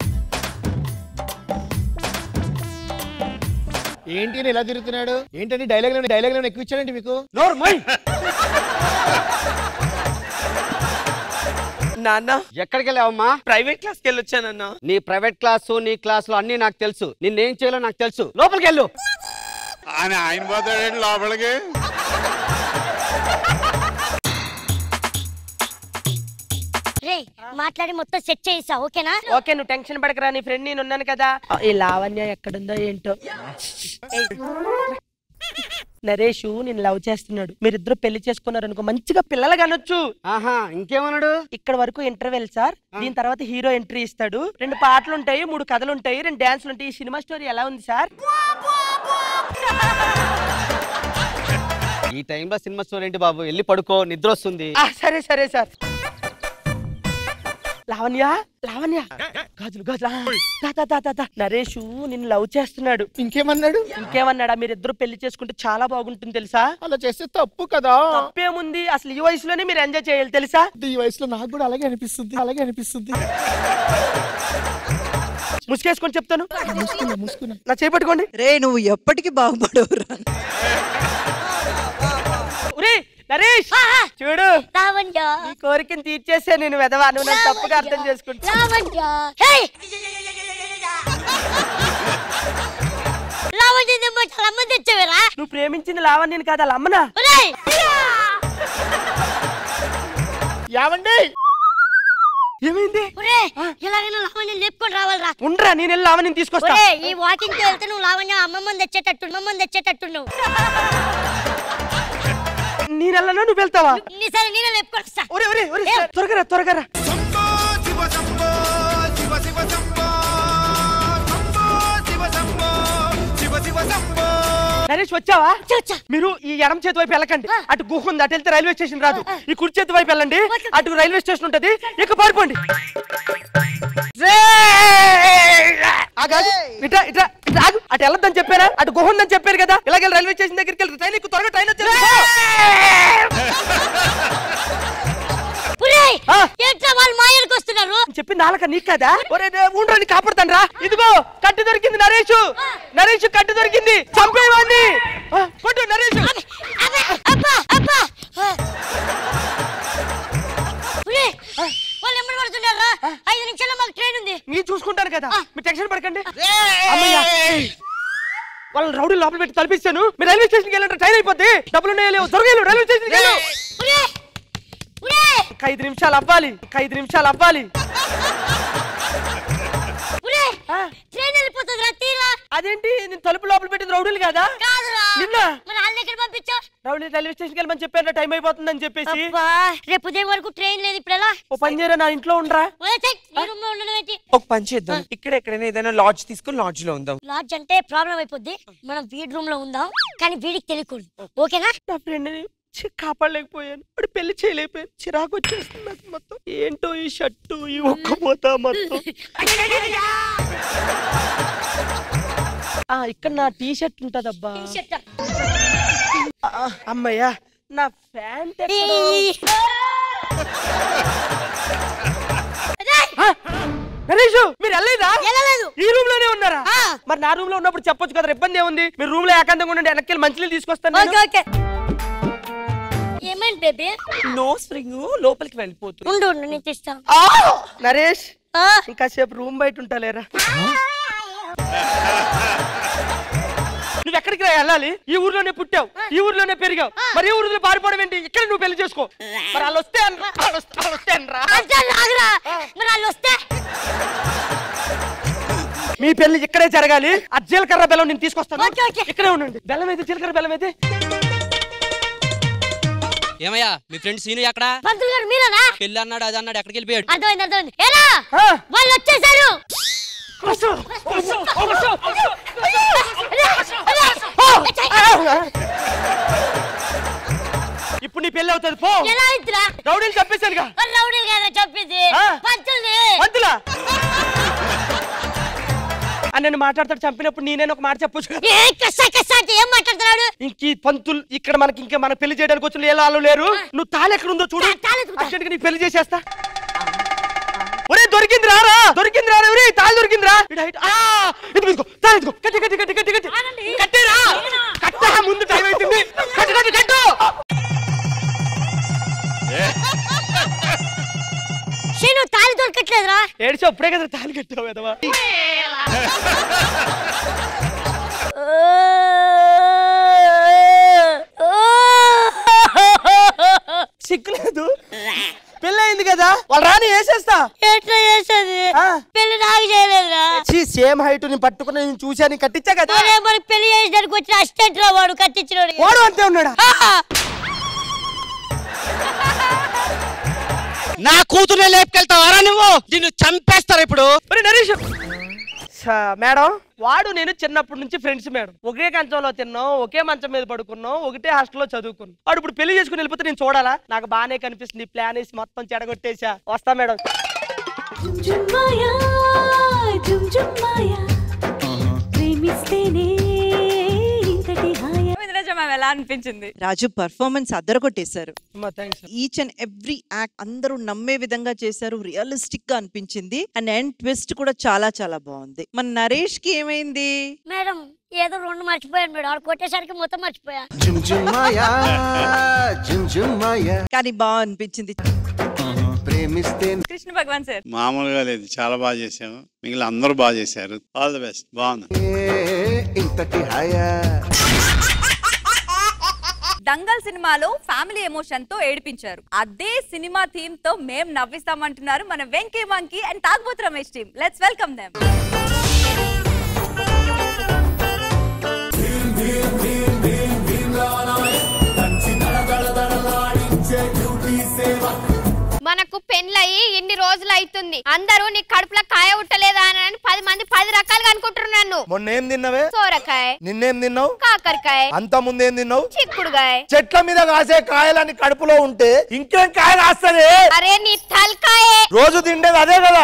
ఏంటి ఈయన ఇలా తిరుగుతున్నాడు ఏంటండి డైలాగ్ డైలాగ్ ఎక్కువ ఇచ్చాడండి మీకు నాన్న ఎక్కడికి వెళ్ళావమ్మా ప్రైవేట్ క్లాస్కి వెళ్ళొచ్చానన్న నీ ప్రైవేట్ క్లాసు నీ క్లాసులు అన్ని నాకు తెలుసు నిన్నేం చేయాలో నాకు తెలుసు లోపలికి వెళ్ళు ఆయన ఆయన పోతాడు లోపలికి రే మాట్లాడి మొత్తం సెట్ చేసా ఓకేనా ఓకే నువ్వు టెన్షన్ పడకరా నీ ఫ్రెండ్ నేను ఉన్నాను కదా ఈ లావణ్య ఎక్కడుందో ఏంటో ఏయ్. నరేష్ నేను లవ్ చేస్తున్నాడు మీరిద్దరు పెళ్లి చేసుకున్నారు అనుకో మంచిగా పిల్లలు కనొచ్చు ఆహా ఇంకేమన్నాడు ఇక్కడ వరకు ఇంటర్వెల్ సార్ దీని తర్వాత హీరో ఎంట్రీ ఇస్తాడు రెండు పాటలు ఉంటాయి మూడు కథలు ఉంటాయి రెండు డాన్సులు ఉంటాయి ఈ సినిమా స్టోరీ ఎలా ఉంది సార్ ఈ టైంలో సినిమా స్టోరీ ఏంటి బాబు వెళ్ళి పడుకో నిద్ర వస్తుంది ఆ, సరే సరే సార్ లావణ్య లావణ్య గాజులు గాజులు ఆ, దా, దా, దా, దా, దా. నరేష్ నిన్ను లవ్ చేస్తున్నాడు ఇంకేమన్నాడు ఇంకేమన్నాడా మీరిద్దరు పెళ్లి చేసుకుంటే చాలా బాగుంటుంది తెలుసా అలా చేస్తే తప్పు కదా తప్పేముంది అసలు ఈ వయసులోనే మీరు ఎంజాయ్ చేయాలి తెలుసా ఈ వయసులో నాకు కూడా అలాగే అనిపిస్తుంది అలాగే అనిపిస్తుంది ముసుకేసుకొని చెప్తాను ముసుకున్నా ముసుకున్నా నా చేపట్టుకోండి రే నువ్వు ఎప్పటికీ బాగుపడవురా ఒరే నరేష్ చూడు లావణ్య నీ కోరికను తీర్చేసే నేను వెదవా నువ్వు నన్ను తప్పుగా అర్థం చేసుకుంటా లావణ్య హే లావణ్య దెబ్బ చాలా మంది తెచ్చావేరా నువ్వు ప్రేమించింది లావణ్యని కాదు అలా అమ్మనా ఒరేయ్ యావండి ఏమైంది ఒరే ఎలాగైనా లావణ్య లేపుకొని రావాలిరా ఉండరా నేను వెళ్ళి లావణ్యని తీసుకొస్తా ఒరే ఈ వాకింగ్ కి వెళ్తే నువ్వు లావణ్య అమ్మమ్మని తెచ్చేటట్టు అమ్మమ్మని తెచ్చేటట్టు నువ్వు నేను వెళ్ళను నువ్వు వెళ్తావా ఇన్నిసార్లు నేనే లేపుకొని వస్తా ఒరే ఒరే ఒరే త్వరగా రా, త్వరగా రా. నరేష్ వచ్చావా మీరు ఈ ఎడం చేతి వైపు వెళ్ళకండి అటు గుహ ఉంది అటు వెళ్తే రైల్వే స్టేషన్ రాదు ఈ కుడి చేతి వైపు వెళ్ళండి అటు రైల్వే స్టేషన్ ఉంటది ఇక పారిపోండి ఆగు, ఆగు. ఇట్రా ఇట్రా ఇట్రా ఆగు అటు వెళ్ళొద్దని చెప్పారా అటు గుహ ఉందని చెప్పారు కదా ఇలాగే రైల్వే స్టేషన్ దగ్గరికి వెళ్ళి ట్రైన్ ఎక్కు త్వరగా ట్రైన్ వచ్చేది ఒరేయ్ ఏంట్రా వాళ్ళు మా ఇంటికి వస్తున్నారు చెప్పింది నాలక నీకు కదా ఒరే ఉండని కాపాడుతాను రా ఇదిగో కట్టు దొరికింది నరేష్ నరేష్ కట్టు దొరికింది చంపేవాడిని ఆ, కొట్టు నరేష్ అబ్బా అబ్బా ఒరేయ్ వాళ్ళు ఎమ్మడి పడుతున్నారా ఐదు నిమిషాల్లో మాకు ట్రైన్ ఉంది నేను చూసుకుంటాను కదా మీరు టెన్షన్ పడకండి అమ్మయ్య. వాళ్ళని రౌడీ లోపల పెట్టి తలపిస్తాను మీరు రైల్వే స్టేషన్కి వెళ్ళండి ట్రైన్ అయిపోద్ది డబ్బులు ఉన్నాయో లేవు త్వరగా వెళ్ళు, రైల్వే స్టేషన్కి వెళ్ళు ఇంక ఐదు నిమిషాలు అవ్వాలి ఇంక ఐదు నిమిషాలు అవ్వాలి ఒరేయ్ ట్రైన్ వెళ్ళిపోతుంది రా తీరా అదేంటి నేను తలుపు లోపల పెట్టింది రౌడీలు కదా కాదురా నిన్న మరి వాళ్ళ దగ్గర పంపించావు రౌడీ రైల్వే స్టేషన్కి వెళ్ళమని చెప్పారు టైం అయిపోతుందని చెప్పేసి అబ్బా రేపు ఉదయం వరకు ట్రైన్ లేదు ఇప్పుడు ఎలా ఓ పని చేయరా నా ఇంట్లో ఉండరా ఒరేయ్, ఛై, నీ రూమ్ లో ఉండడం ఏంటి ఒక పని చేద్దాం ఇక్కడ ఎక్కడైనా ఏదైనా లాడ్జ్ తీసుకుని లాడ్జ్ లో ఉందాం లాడ్జ్ అంటే ప్రాబ్లం అయిపోద్ది మనం వీడి రూమ్ లో ఉందాం కానీ వీడికి తెలియకూడదు ఓకేనా నా ఫ్రెండ్ కాపాడలేకపోయాను వాడు పెళ్లి చేయలేకపోయాను చిరాకు వచ్చేస్తుంది నాకు మొత్తం ఏంటో ఈ షర్టు ఈ ఒక్క పోత మొత్తం ఆ ఇక్కడ నా టీ షర్ట్ ఉంటదబ్బా ఆ, అమ్మయ్యా నా ప్యాంట్ నరేష్ మీరు వెళ్ళలేదా వెళ్ళలేదు ఈ రూమ్ లోనే ఉన్నారా మరి నా రూమ్ లో ఉన్నప్పుడు చెప్పొచ్చు కదా ఇబ్బంది ఏముంది మీరు రూమ్ లో ఏకాంతంగా ఉండండి వెనక్కి మంచినీళ్ళు తీసుకొస్తాను నేను. ఓకే ఓకే ఏమైంది బేబీ నో స్ప్రింగ్ లోపలికి వెళ్ళిపోతుంది ఉండు ఉండు నేను తెస్తా నరేష్ ఇంకాసేపు రూమ్ బయట ఉంటాలేరా నువ్వు ఎక్కడికి రా వెళ్ళాలి ఈ ఊర్లోనే పుట్టావు ఈ ఊర్లోనే పెరిగావు మరి ఈ ఊరిలో పారిపోవడం ఏంటి ఇక్కడ నువ్వు పెళ్లి చేసుకో మరి వాళ్ళు వస్తే అనరా వాళ్ళు వస్తే- వాళ్ళు వస్తే అనరా అంటే రాదురా మరి వాళ్ళు వస్తే మీ పెళ్లి ఇక్కడే జరగాలి ఆ జీలకర్ర బెల్లం నేను తీసుకొస్తాను ఓకే, ఓకే. ఇక్కడే ఉండండి బెల్లం అయితే జీలకర్ర బెల్లం అయితే ఏమయ్యా మీ ఫ్రెండ్ సీను ఎక్కడ పంతులు గారు మీరేనా పెళ్ళి అన్నాడు అది అన్నాడు ఎక్కడికి వెళ్ళిపోయాడు అర్థమైంది అర్థమైంది ఏరా వాళ్ళు వచ్చేసారు ఇప్పుడు నీ పెళ్లి అవుతుంది పో ఎలా అవుతురా రౌడీని చంపేశానుగా రౌడీ గారు చెప్పింది ఆ. పంతుల్ని పంతులా అని నేను మాట్లాడతాడు చంపినప్పుడు నేనే ఒక మాట చెప్పొచ్చు కదా. ఏ కస కస అంటే ఏం మాట్లాడుతున్నాడు ఇంక ఈ పంతులు ఇక్కడ మనకి ఇంకా మన పెళ్లి చేయడానికి వచ్చిన ఏ వాళ్ళు లేరు నువ్వు తాళి ఎక్కడ ఉందో చూడు అర్జెంట్గా నీకు పెళ్లి చేసేస్తా ఒరే దొరికింది రారా దొరికింది రారా ఒరే తాళి దొరికింది రా ఇటు హైట్. ఆ, ఇటు తీసుకో తాళి తీసుకో కట్టి కట్టి కట్టి కట్టి కట్టి కట్టేరా కట్టా ముందు టైం అవుతుంది కట్టు కట్టు కట్టు శీను తాళి దొరకట్లేదురా ఏడిచి అప్పుడే కదా తాళి కట్టావు ఎదవా సిగ్గులేదు పెళ్ళయింది కదా వాళ్ళు రాని వేసేస్తా ఎట్లా చేసేది పెళ్లి నాకు చేయలేదురా సేమ్ హైట్ ని పట్టుకుని నేను చూశాను కట్టించా కదా అరే మనకి పెళ్లి చేసడానికి వచ్చిన అసిస్టెంట్ రా వాడు కట్టించినోడు వాడు అంతే ఉన్నాడా నా కూతుర్నే లేపుకెళ్తావారా నువ్వు నిన్ను చంపేస్తారు ఇప్పుడు ఒరే నరేష్ స- మేడం వాడు నేను చిన్నప్పటి నుంచి ఫ్రెండ్స్ మేడం ఒకే కంచంలో తిన్నాం ఒకే మంచం మీద పడుకున్నాం ఒకటే హాస్టల్లో చదువుకున్నాం వాడు ఇప్పుడు పెళ్లి చేసుకుని వెళ్ళిపోతే నేను చూడాలా నాకు బాగానే కనిపిస్తుంది ఈ ప్లాన్ వేసి మొత్తం చెడగొట్టేసా వస్తా మేడం జుమ్మాయా జుమ్జుమ్మాయా ప్రేమిస్తేనే ఇంతటి హాయా ఇంద్రజ మ్యామ్ ఎలా అనిపించింది రాజు పర్ఫార్మెన్స్ అద్దరగొట్టేశారు thanks each and every act అందరూ నమ్మే విధంగా చేశారు రియలిస్టిక్ గా అనిపించింది అండ్ ఎండ్ ట్విస్ట్ కూడా చాలా చాలా బాగుంది మన నరేష్ కి ఏమైంది మేడం ఏదో రెండు మర్చిపోయాను మేడం ఆడు కొట్టేసరికి మొత్తం మర్చిపోయా కానీ బాగా అనిపించింది ప్రేమిస్తే కృష్ణ భగవాన్ సార్ మామూలుగా లేదు చాలా బాగా చేసాము మిగిలిన అందరూ బాగా చేశారు ఆల్ ది బెస్ట్ బాగుంది ఇంతటి హాయా దంగల్ సినిమాలో ఫ్యామిలీ ఎమోషన్ తో ఏడిపించారు అదే సినిమా థీమ్ తో మేం నవ్విస్తామంటున్నారు మన వెంకీ మంకీ అండ్ తాగ్బోత్ Ramesh team let's welcome them మనకు పెళ్ళయి ఇన్ని రోజులు అవుతుంది అందరూ నీ కడుపులో కాయ ఉట్టలేదా అని పది మంది పది రకాలుగా అనుకుంటున్నారు నన్ను మొన్న ఏం తిన్నవే సోరకాయ నిన్నేం తిన్నావు కాకరకాయ అంత ముందేం తిన్నావు చిక్కుడుగాయ చెట్ల మీద కాసే కాయలని కడుపులో ఉంటే ఇంకేం కాయ కాస్తుంది అరే నీ తలకాయే రోజు తిండేది అదే కదా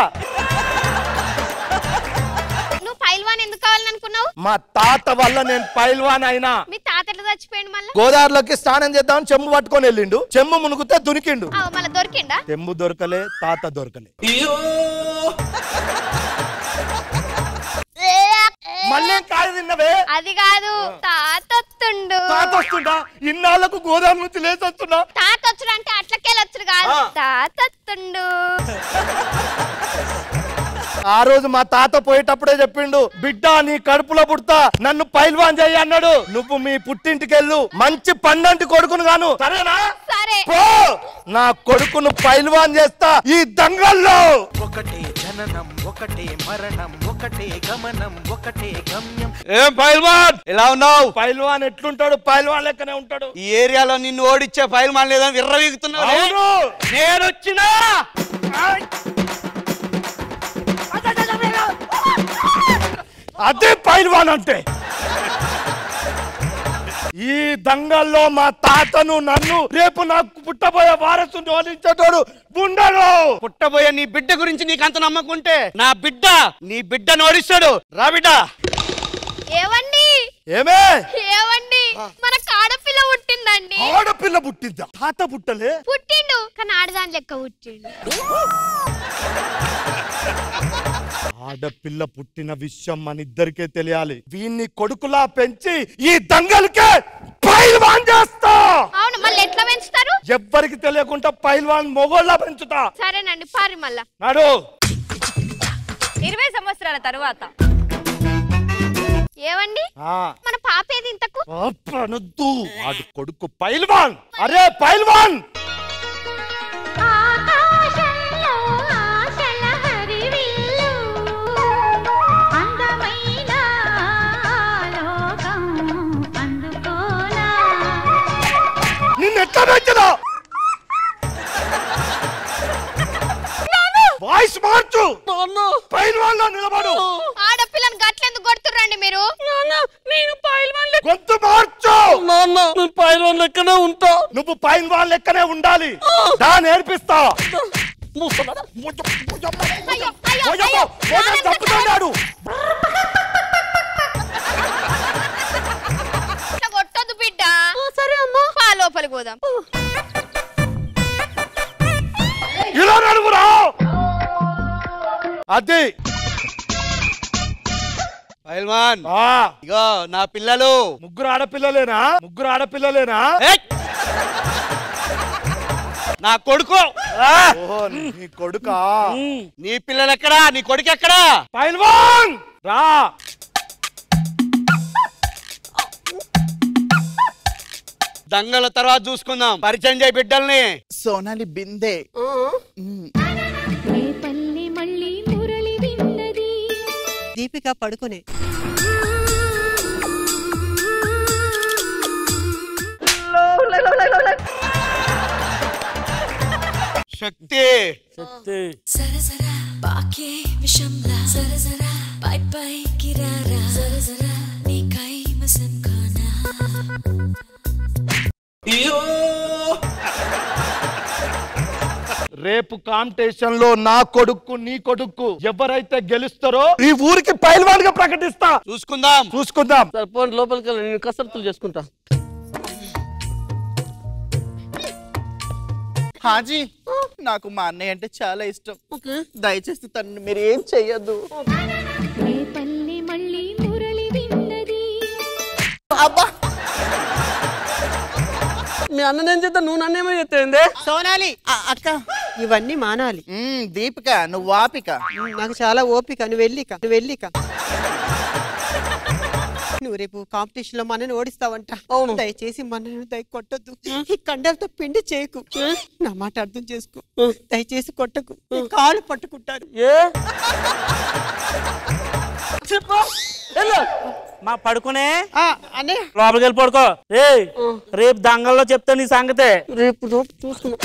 నువ్వు పైల్వాన్ ఎందుకు కావాలని అనుకున్నావు మా తాత వల్ల నేను పైల్వాన్ అయినా మీ తాత ఎట్లా చచ్చిపోయాడు మళ్ళీ గోదావరిలోకి స్నానం చేద్దామని చెంబు పట్టుకొని వెళ్ళిండు చెంబు మునుగుతే దునికిండు మళ్ళీ దొరికిండా చెంబు దొరకలే తాత దొరకలే మళ్ళీ కాయ తిన్నవే అది కాదు తాత వస్తుండు తాత వస్తుండా ఇన్నాళ్ళకు గోదావరి నుంచి లేచి వస్తున్నా తాత వచ్చుడు అంటే అట్లకెళ్ళొచ్చుడు కాదు ఆ. తాత వస్తుండు ఆ రోజు మా తాత పోయేటప్పుడే చెప్పిండు బిడ్డ నీ కడుపులో పుడతా నన్ను పైల్వాన్ చెయ్యి అన్నాడు నువ్వు మీ పుట్టింటికెళ్ళు మంచి పండంటి కొడుకును గాను సరేనా సరే పో నా కొడుకును పైల్వాన్ చేస్తా ఈ దంగల్లో ఒకటే జననం ఒకటే మరణం ఒకటే గమనం ఒకటే గమ్యం ఏం పైల్వాన్ ఎలా ఉన్నావు పైల్వాన్ ఎట్లుంటాడు పైల్వాన్ లెక్కనే ఉంటాడు ఈ ఏరియాలో నిన్ను ఓడిచ్చే ఫైల్ మన లేదని విర్రవీగుతున్నావు అవును నేను వచ్చినా అదే పైల్వాన్ అంటే ఈ దంగల్లో మా తాతను నన్ను రేపు నాకు పుట్టబోయే వారసుని ఓడించేటోడు ఉండడు పుట్టబోయే నీ బిడ్డ గురించి నీకు అంత నమ్మకుంటే నా బిడ్డ నీ బిడ్డ నోడిస్తాడు రా బిడ్డ ఏవండి ఏమే ఏవండి మన ఆడపిల్ల పుట్టిందండి ఆడపిల్ల పుట్టిద్దా తాత పుట్టలే పుట్టిండు కానీ ఆడదాని లెక్క పుట్టిండు ఆడపిల్ల పుట్టిన విషయం మన ఇద్దరికే తెలియాలి వీన్ని కొడుకులా పెంచి ఈ దంగల్కే పైల్వాన్ చేస్తా అవును మళ్ళీ ఎట్లా పెంచుతారు ఎవ్వరికి తెలియకుండా పైల్వాన్ మొగోళ్ళ పెంచుతా సరేనండి పారి మళ్ళా నాడు ఇరవై సంవత్సరాల తరువాత ఏవండి ఆ. మన పాప ఏది ఇంతకు అనొద్దు వాడు కొడుకు పైల్వాన్ అరే పైల్వాన్ నిన్ను ఎట్లా పెంచదా వాయిస్ మార్చు పైల్వాన్ లో నిలబడు ఆడపిల్లని గట్లెందుకు కొడుతుర్రండి మీరు నేను గొంతు మార్చు నాన్న నేను పైల్వాన్ లెక్కనే ఉంటా నువ్వు పైల్వాన్ లెక్కనే ఉండాలి దా నేర్పిస్తా తప్పుతున్నాడు ఇట్లా కొట్టొద్దు బిడ్డ సరే అమ్మా పా లోపలికి పోదాం ఇలా నడుగురా అది పైల్వాన్ ఇగో నా పిల్లలు ముగ్గురు ఆడపిల్లలేనా ముగ్గురు ఆడపిల్లలేనా నా కొడుకు ఓహో నీ కొడుకా నీ పిల్లలు ఎక్కడా నీ కొడుకు ఎక్కడా పైల్వాన్ రా దంగల తర్వాత చూసుకుందాం పరిచయం చేయి బిడ్డల్ని సోనాలి బిందే రేపల్లి మళ్ళీ మురళి విన్నది దీపిక పడుకునే శక్తి శక్తి సరసర బాకే విషంలా సరసర పై పై కిరారా సరసర నీ కై మసన్ కానా రేపు కాంపిటీషన్ లో నా కొడుకు నీ కొడుకు ఎవరైతే గెలుస్తారో ఈ ఊరికి పైల్వాన్ గా ప్రకటిస్తా చూసుకుందాం చూసుకుందాం సరిపోండి లోపలికి వెళ్ళి నేను కసరత్తులు చేసుకుంటా హాజీ నాకు మా అన్నయ్య అంటే చాలా ఇష్టం దయచేసి తనని మీరు ఏం చెయ్యొద్దు రేపల్లి మళ్ళీ మురళి విన్నది అబ్బా మీ అన్న ఏం చేద్దాం నువ్వు నన్ను ఏమో చెప్తే సోనాలి అక్క ఇవన్నీ మానాలి దీపిక నువ్వు వాపిక నాకు చాలా ఓపిక నువ్వు వెళ్ళిక నువ్వు వెళ్ళిక నువ్వు రేపు కాంపిటీషన్ లో మనని ఓడిస్తావంట అవును దయచేసి మనని దయ కొట్టద్దు ఈ కండలతో పిండి చేయకు నా మాట అర్థం చేసుకో దయచేసి కొట్టకు నీ కాలు పట్టుకుంటారు చెప్పు వెళ్ళు. మా పడుకునే అనే లోపలికి వెళ్ళి పడుకో ఏ రేపు దంగల్లో చెప్తా నీ సంగతే రేపు చూసుకున్నా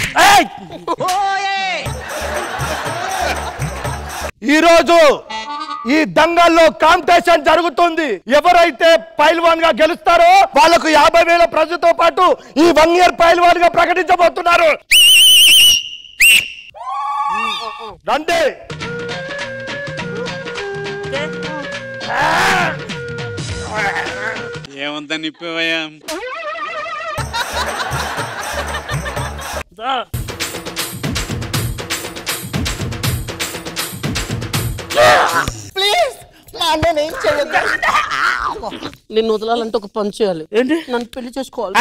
ఈ రోజు ఈ దంగల్లో కాంపిటీషన్ జరుగుతుంది ఎవరైతే పైల్వాన్ గా గెలుస్తారో వాళ్ళకు యాభై వేల ప్రజలతో పాటు ఈ వన్ ఇయర్ పైల్వాన్ గా ప్రకటించబోతున్నారు రండి ఏమంతా నిప్పివయ్యా ప్లీజ్ మా అన్నయ్య ఏం చెయ్యొద్దు నిన్ను వదలాలంటే ఒక పని చేయాలి ఏంటి నన్ను పెళ్లి చేసుకోవాలి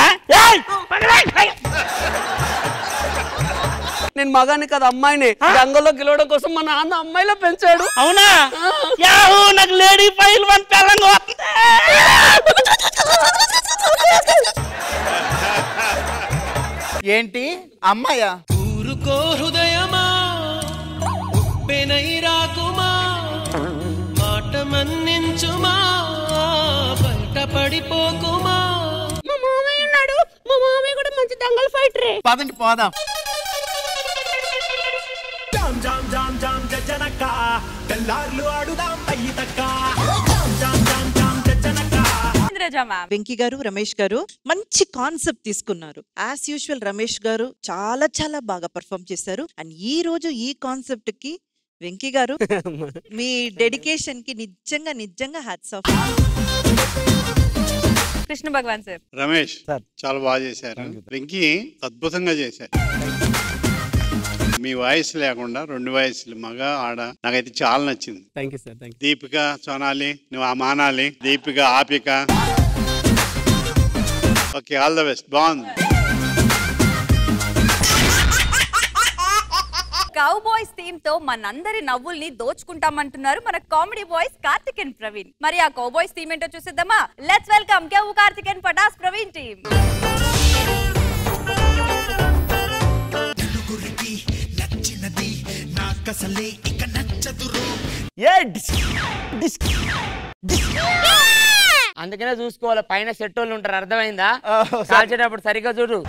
నేను మగాన్ని కదా అమ్మాయిని రంగంలో గెలవడం కోసం మా నాన్న అమ్మాయిలో పెంచాడు అవునా యాహూ నాకు లేడీ ఫైల్ వన్ పెళ్ళంగా ఏంటి అమ్మాయా ఊరుకో హృదయమా ఉప్పెనై రాకుమా మాట మన్నించుమా బయట పడిపోకుమా మా మామయ్య ఉన్నాడు మా మామయ్య కూడా మంచి దంగల్ ఫైటరే పదండి పోదాం జామ్ జామ్ జామ్ జామ్ జనక తెల్లార్లు ఆడుదాం పయ్యి తక్క జామ్ జామ్ జామ్ జామ్ జనక ఇంద్రజ మ్యామ్ వెంకీ గారు రమేష్ గారు మంచి కాన్సెప్ట్ తీసుకున్నారు యాజ్ యూజువల్ రమేష్ గారు చాలా చాలా బాగా పర్ఫామ్ చేశారు అండ్ ఈ రోజు ఈ కాన్సెప్ట్ కి వెంకీ గారు మీ డెడికేషన్ కి నిజంగా నిజంగా hats off Krishna Bhagavan sir Ramesh చాలా బాగా చేశారు వెంకీ అద్భుతంగా చేశారు మీ వాయిస్ లేకుండా రెండు వాయిస్లు మగ ఆడ నాకైతే చాలా నచ్చింది thank you sir thank Deepika Sonali నువ్వు ఆ మానాలి దీపిక ఆపిక ఓకే ఆల్ ద బెస్ట్ బాగుంది కౌ బాయ్స్ థీమ్ తో మనందరి నవ్వుల్ని దోచుకుంటామంటున్నారు మన comedy boys Karthik and Praveen మరి ఆ కౌ బాయ్స్ థీమ్ ఏంటో చూసేద్దామా let's welcome Kevvu Karthik and Patas Praveen team నాకసలే ఇక నచ్చదురు ఏ డిస్ డిస్ అందుకనే చూసుకోవాలి పైన సెట్ వాళ్ళు ఉంటారు అర్థమైందా కాల్చేటప్పుడు సరిగ్గా చూడు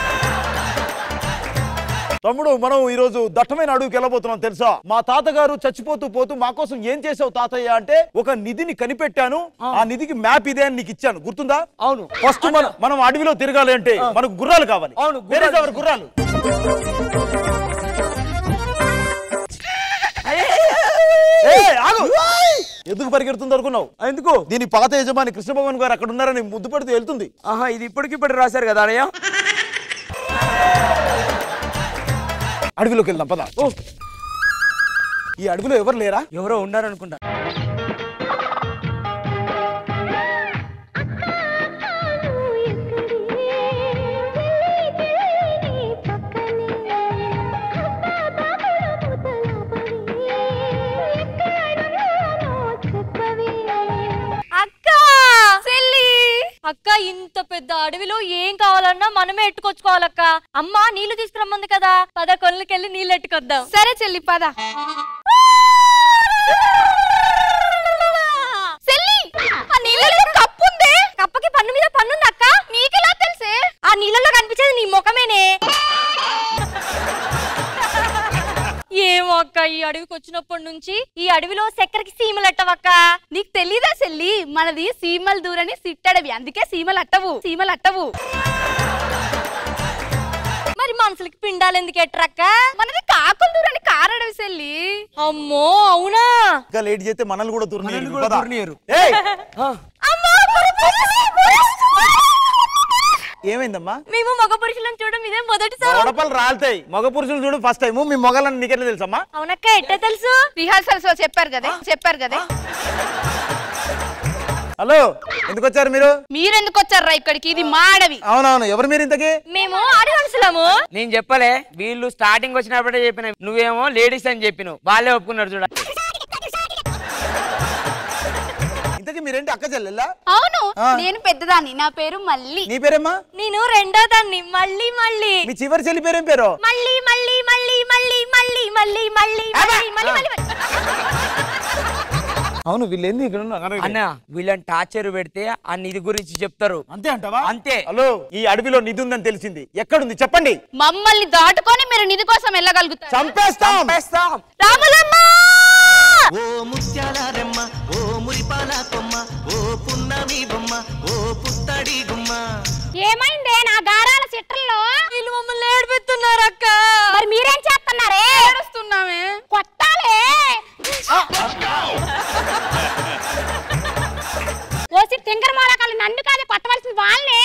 తమ్ముడు మనం ఈ రోజు దట్టమైన అడుగుకి వెళ్ళబోతున్నాం తెలుసా మా తాతగారు చచ్చిపోతూ పోతూ మా కోసం ఏం చేసావు తాతయ్య అంటే ఒక నిధిని కనిపెట్టాను ఆ నిధికి మ్యాప్ ఇదే అని నీకు ఇచ్చాను గుర్తుందా అవును ఫస్ట్ మనం మనం అడవిలో తిరగాలి అంటే మనకు గుర్రాలు కావాలి అవును, వేరే గుర్రాలు. ఎవరు గుర్రాలు ఏయ్, ఆగు. ఎందుకు పరిగెడుతుంది అనుకున్నావు ఎందుకు దీని పాత యజమాని కృష్ణ భగవాన్ గారు అక్కడ ఉన్నారని ముద్దు పడుతూ వెళ్తుంది ఆహా ఇది ఇప్పటికిప్పుడు రాశారు కదా అన్నయ్య అడవిలోకి వెళ్దాం పద ఓ. ఈ అడవిలో ఎవరు లేరా ఎవరో ఉన్నారనుకుంటా అక్క సెల్లి అక్క ఇంత పెద్ద అడవిలో ఏం కావాలన్నా మనమే ఎట్టుకొచ్చుకోవాలక్క అమ్మ నీళ్లు తీసుకురమ్మంది కదా పద కొనులకెళ్ళి నీళ్ళు ఎట్టుకొద్దాం సరే చెల్లి పద సెల్లి ఆ నీళ్ళలో కప్పు ఉంది కప్పకి పన్ను మీద పన్ను ఉంది అక్క నీకెలా తెలుసే ఆ నీళ్ళలో కనిపించేది నీ ముఖమేనే ఏమో అక్క ఈ అడవికి వచ్చినప్పటి నుంచి ఈ అడవిలో చక్కెరకి సీమలు అట్టవక్క నీకు తెలీదా చెల్లి మనది సీమల దూరని సిట్టడవి అందుకే సీమలు అట్టవు సీమలు అట్టవు మరి మనుషులకి పిండాలు ఎందుకు ఎట్టరక్క మనది కాకుల దూరని కారడవి చెల్లి అమ్మో అవునా ఇంకా లేట్ చేస్తే మనల్ని కూడా తుర్నీరు కూడా పద. తుర్నియరు. ఏయ్, అమ్మో, పురుషులు! ఏమైందమ్మా మేము మగ పురుషులను చూడడం ఇదే మొదటిసారి గొడపలు రాలుతాయి మగ పురుషులు చూడు ఫస్ట్ టైం మీ మొగలని నీకెట్లా తెలుసమ్మా అవునక్క ఎట్ట తెలుసు రిహార్సల్స్ లో చెప్పారు కదా చెప్పారు కదా హలో ఎందుకు వచ్చారు మీరు మీరెందుకు వచ్చారా ఇక్కడికి ఇది మా అడవి అవునవును ఎవరు మీరు ఇంతకి మేము ఆడి మనుషులము నేను చెప్పలే వీళ్ళు స్టార్టింగ్ వచ్చినప్పుడే చెప్పిన నువ్వేమో లేడీస్ అని చెప్పినావు వాళ్ళే ఒప్పుకున్నారు చూడ ఇంతకి మీరేంటి అక్క చెల్లెల్లా అవును ఆ. నేను పెద్దదాన్ని నా పేరు మల్లి నీ పేరేమ్మా నేను రెండో దాన్ని మళ్ళీ మళ్ళీ మీ చివరి చెల్లి పేరేం పేరు మళ్ళీ మళ్ళీ మళ్ళీ మళ్ళీ మళ్ళీ మళ్ళీ మళ్ళీ మళ్ళీ మళ్ళీ మళ్ళీ అవును వీళ్ళు ఏంది ఇక్కడ ఉన్నారు? అన్న వీళ్ళని టార్చర్ పెడితే ఆ నిధి గురించి చెప్తారు అంతే అంటావా అంతే హలో ఈ అడవిలో నిధి ఉందని తెలిసింది ఎక్కడుంది చెప్పండి మమ్మల్ని దాటుకొని మీరు నిధి కోసం వెళ్ళగలుగుతారు చంపేస్తాం చంపేస్తాం రాములమ్మ ఓ ముత్యాల రెమ్మ ఓ మురిపాల కొమ్మ ఓ పున్నమి బొమ్మ ఓ పుత్తడి గుమ్మ ఏమైందే నా గారాల చిట్రల్లో వీళ్ళు మమ్మల్ని ఏడిపిస్తున్నారు అక్క మరి మీరేం చేస్తున్నారే ఏడుస్తున్నామే కొట్టాలే ఓసి తింగర మూలకాలు నన్ను కాదు కొట్టవలసింది వాళ్ళే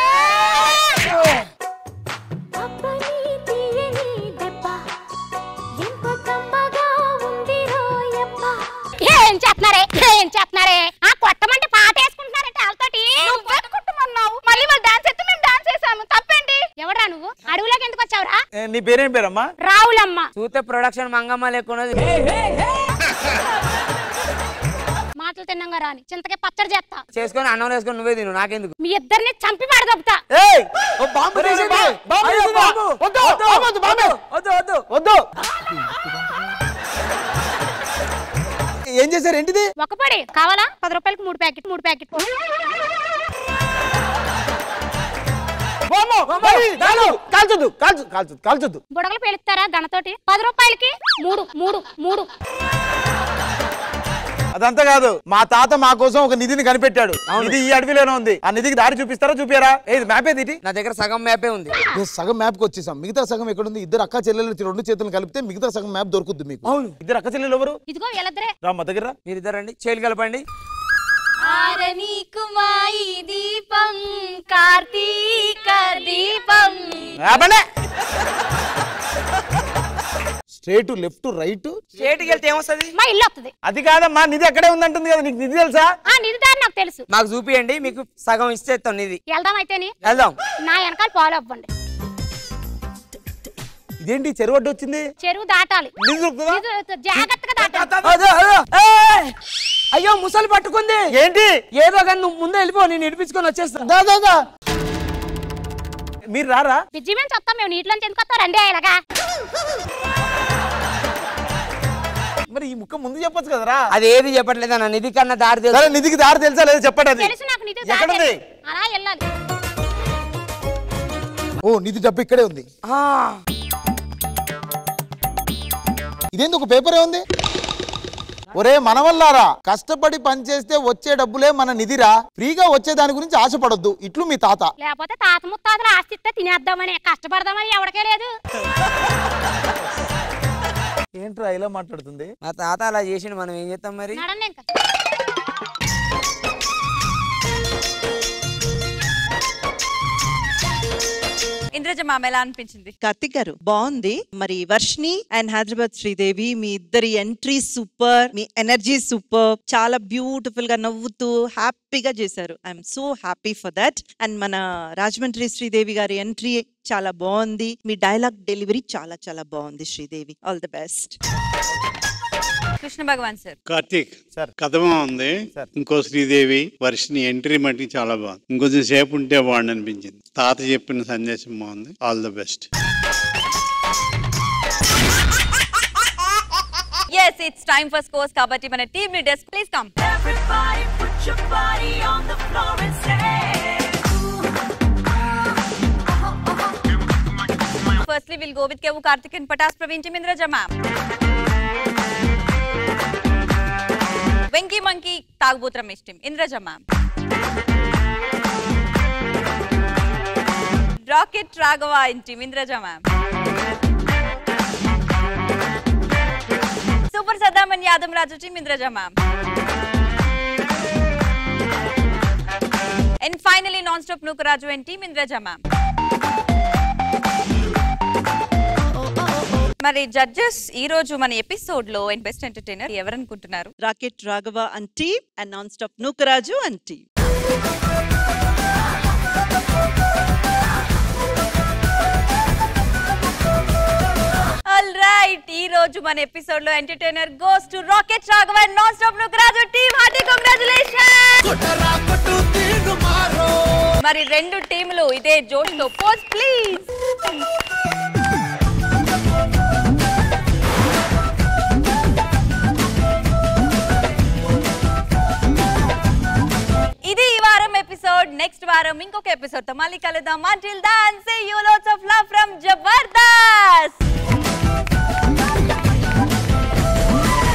ఏం చేస్తున్నారే ఏం చేస్తున్నారే ఆ కొట్టమంటే పాట వేసుకుంటున్నారంటే వాళ్ళతోటి నువ్వే కొట్టమన్నావు మళ్ళీ వాళ్ళు డాన్స్ చేస్తే మేము డాన్స్ చేసాము తప్పేంటి ఎవరా నువ్వు అడవిలోకి ఎందుకు వచ్చావురా ఏ, నీ పేరేం పేరమ్మా రావులమ్మ చూస్తే ప్రొడక్షన్ మంగమ్మ లేకున్నది మాటలు తిన్నంగా రాని చింతకే పచ్చడి చేస్తా చేసుకొని అన్నం వేసుకొని నువ్వే తిను నాకెందుకు మీ ఇద్దరిని చంపి పడదొప్పుతా ఏయ్ ఓ బాంబు ఒరేయ్, తీసింది. బా- బాంబు అయ్యో, తీసింది. బాంబు. వద్దు, వద్దు, బాంబు వద్దు, బాంబు. వద్దు, వద్దు. వద్దు ఏం చేశారు ఏంటిది ఒక పడి కావాలా పది రూపాయలకి మూడు ప్యాకెట్ మూడు ప్యాకెట్ కాల్చొద్దు కాల్చు కాల్చొద్దు కాల్చొద్దు బుడగలు పేలుస్తారా గణతోటి పది రూపాయలకి మూడు మూడు మూడు అదంతా కాదు మా తాత మా కోసం ఒక నిధిని కనిపెట్టాడు నిధి ఈ అడవిలోనే ఉంది ఆ నిధికి దారి చూపిస్తారా చూపియారా ఏది మ్యాప్ ఏది నా దగ్గర సగం మ్యాపే ఉంది మేము సగం మ్యాప్ కి వచ్చేసాం మిగతా సగం ఎక్కడుంది ఇద్దరు అక్క చెల్లెలు రెండు చేతులు కలిపితే మిగతా సగం మ్యాప్ దొరుకుద్ది మీకు అవును ఇద్దరు అక్క చెల్లెలు ఎవరు ఇదిగో వీళ్ళిద్దరే రా మా దగ్గర రా. మీరిద్దరండి చేలు కలపండి ఆరనీకు మాయి దీపం కార్తీక దీపం ఆపండి. స్ట్రేట్ లెఫ్ట్ రైట్ స్టేట్కి వెళ్తే ఏమొస్తుంది మా ఇల్లు వస్తుంది అది కాదమ్మా నిధి అక్కడే ఉందంటుంది కదా నీకు నిధి తెలుసా ఆ నిధి దారి నాకు తెలుసు మాకు చూపియండి మీకు సగం ఇచ్చేస్తాం నిధి వెళ్దాం అయితేని వెళ్దాం నా వెనకాల ఫాలో అవ్వండి ఇదేంటి చెరువు అడ్డు వచ్చింది చెరువు దాటాలి నిధి దొరుకుతుందా? నిధి జాగ్రత్తగా దాటాలి అదో, అదో. ఏయ్! అయ్యో ముసలి పట్టుకుంది ఏంటి ఏదో కానీ నువ్వు ముందే వెళ్ళిపో నేను ఇడిపించుకొని వచ్చేస్తా దా, దా, దా. మీరు రారా బిజ్జి మేము చెప్తాం మేము నీటిలో ఎందుకు వస్తాం రండి ఇలాగా మరి ఈ ముక్క ముందు చెప్పొచ్చు కదరా అది ఏది చెప్పట్లేదు అన్న నిధి కన్నా దారి తెలుసు. సరే నిధికి దారి తెలుసా లేదా చెప్పండి అది తెలుసు నాకు నిధి దారి ఎక్కడుంది తెలుసు. అలా వెళ్ళాలి ఓ నిధి డబ్బు ఇక్కడే ఉంది ఇదేంది ఒక పేపరే ఉంది ఒరే మనవల్లారా కష్టపడి పనిచేస్తే వచ్చే డబ్బులే మన నిధిరా ఫ్రీగా వచ్చే దాని గురించి ఆశపడొద్దు ఇట్లు మీ తాత లేకపోతే తాత ముత్తాతలు ఆస్తి ఇస్తే తినేద్దామని కష్టపడదామని ఎవరికే లేదు ఏంట్రా ఇలా మాట్లాడుతుంది మా తాత అలా చేసిండు మనం ఏం చేస్తాం మరి నడండి ఇంకా ఇంద్రజ మామ ఎలా అనిపించింది కార్తిక్ గారు బాగుంది మరి వర్షిని అండ్ హైదరాబాద్ శ్రీదేవి మీ ఇద్దరి ఎంట్రీ సూపర్ మీ ఎనర్జీ సూపర్ చాలా బ్యూటిఫుల్ గా నవ్వుతూ హ్యాపీగా చేశారు I'm so happy for that and మన రాజమండ్రి శ్రీదేవి గారి ఎంట్రీ చాలా బాగుంది మీ డైలాగ్ డెలివరీ చాలా చాలా బాగుంది Sridevi all the best Krishna Bhagavan sir Karthik కథ బాగుంది ఇంకో శ్రీదేవి వర్షిని ఎంట్రీ మట్టి చాలా బాగుంది ఇంకొంచెం సేపు ఉంటే బాగుంది అనిపించింది తాత చెప్పిన సందేశం బాగుంది all the best yes it's time for scores కాబట్టి మన team leaders please come firstly will go with Kevvu Karthik and Patas Praveen team Indraja ma'am Venky monkey తాగుబోతు Ramesh team Indraja ma'am Rocket Raghava in team Indraja ma'am super సదామన్ Yadav Raju team Indraja ma'am and finally non stop Nookaraju and team Indraja ma'am మరి judges ఈ రోజు మన episode లో best entertainer ఎవరనుకుంటున్నారు rocket Raghava and team and non stop Nookaraju and team all right ఈ రోజు మన ఎపిసోడ్ లో entertainer goes to Rocket Raghava and non stop Nookaraju team hearty congratulation మరి రెండు టీములు ఇదే జోష్ లో పోజ్ ప్లీజ్ ఇది ఈ వారం ఎపిసోడ్ నెక్స్ట్ వారం ఇంకొక ఎపిసోడ్ తో మళ్ళీ కలుద్దాం until then see you lots of love from Jabardasth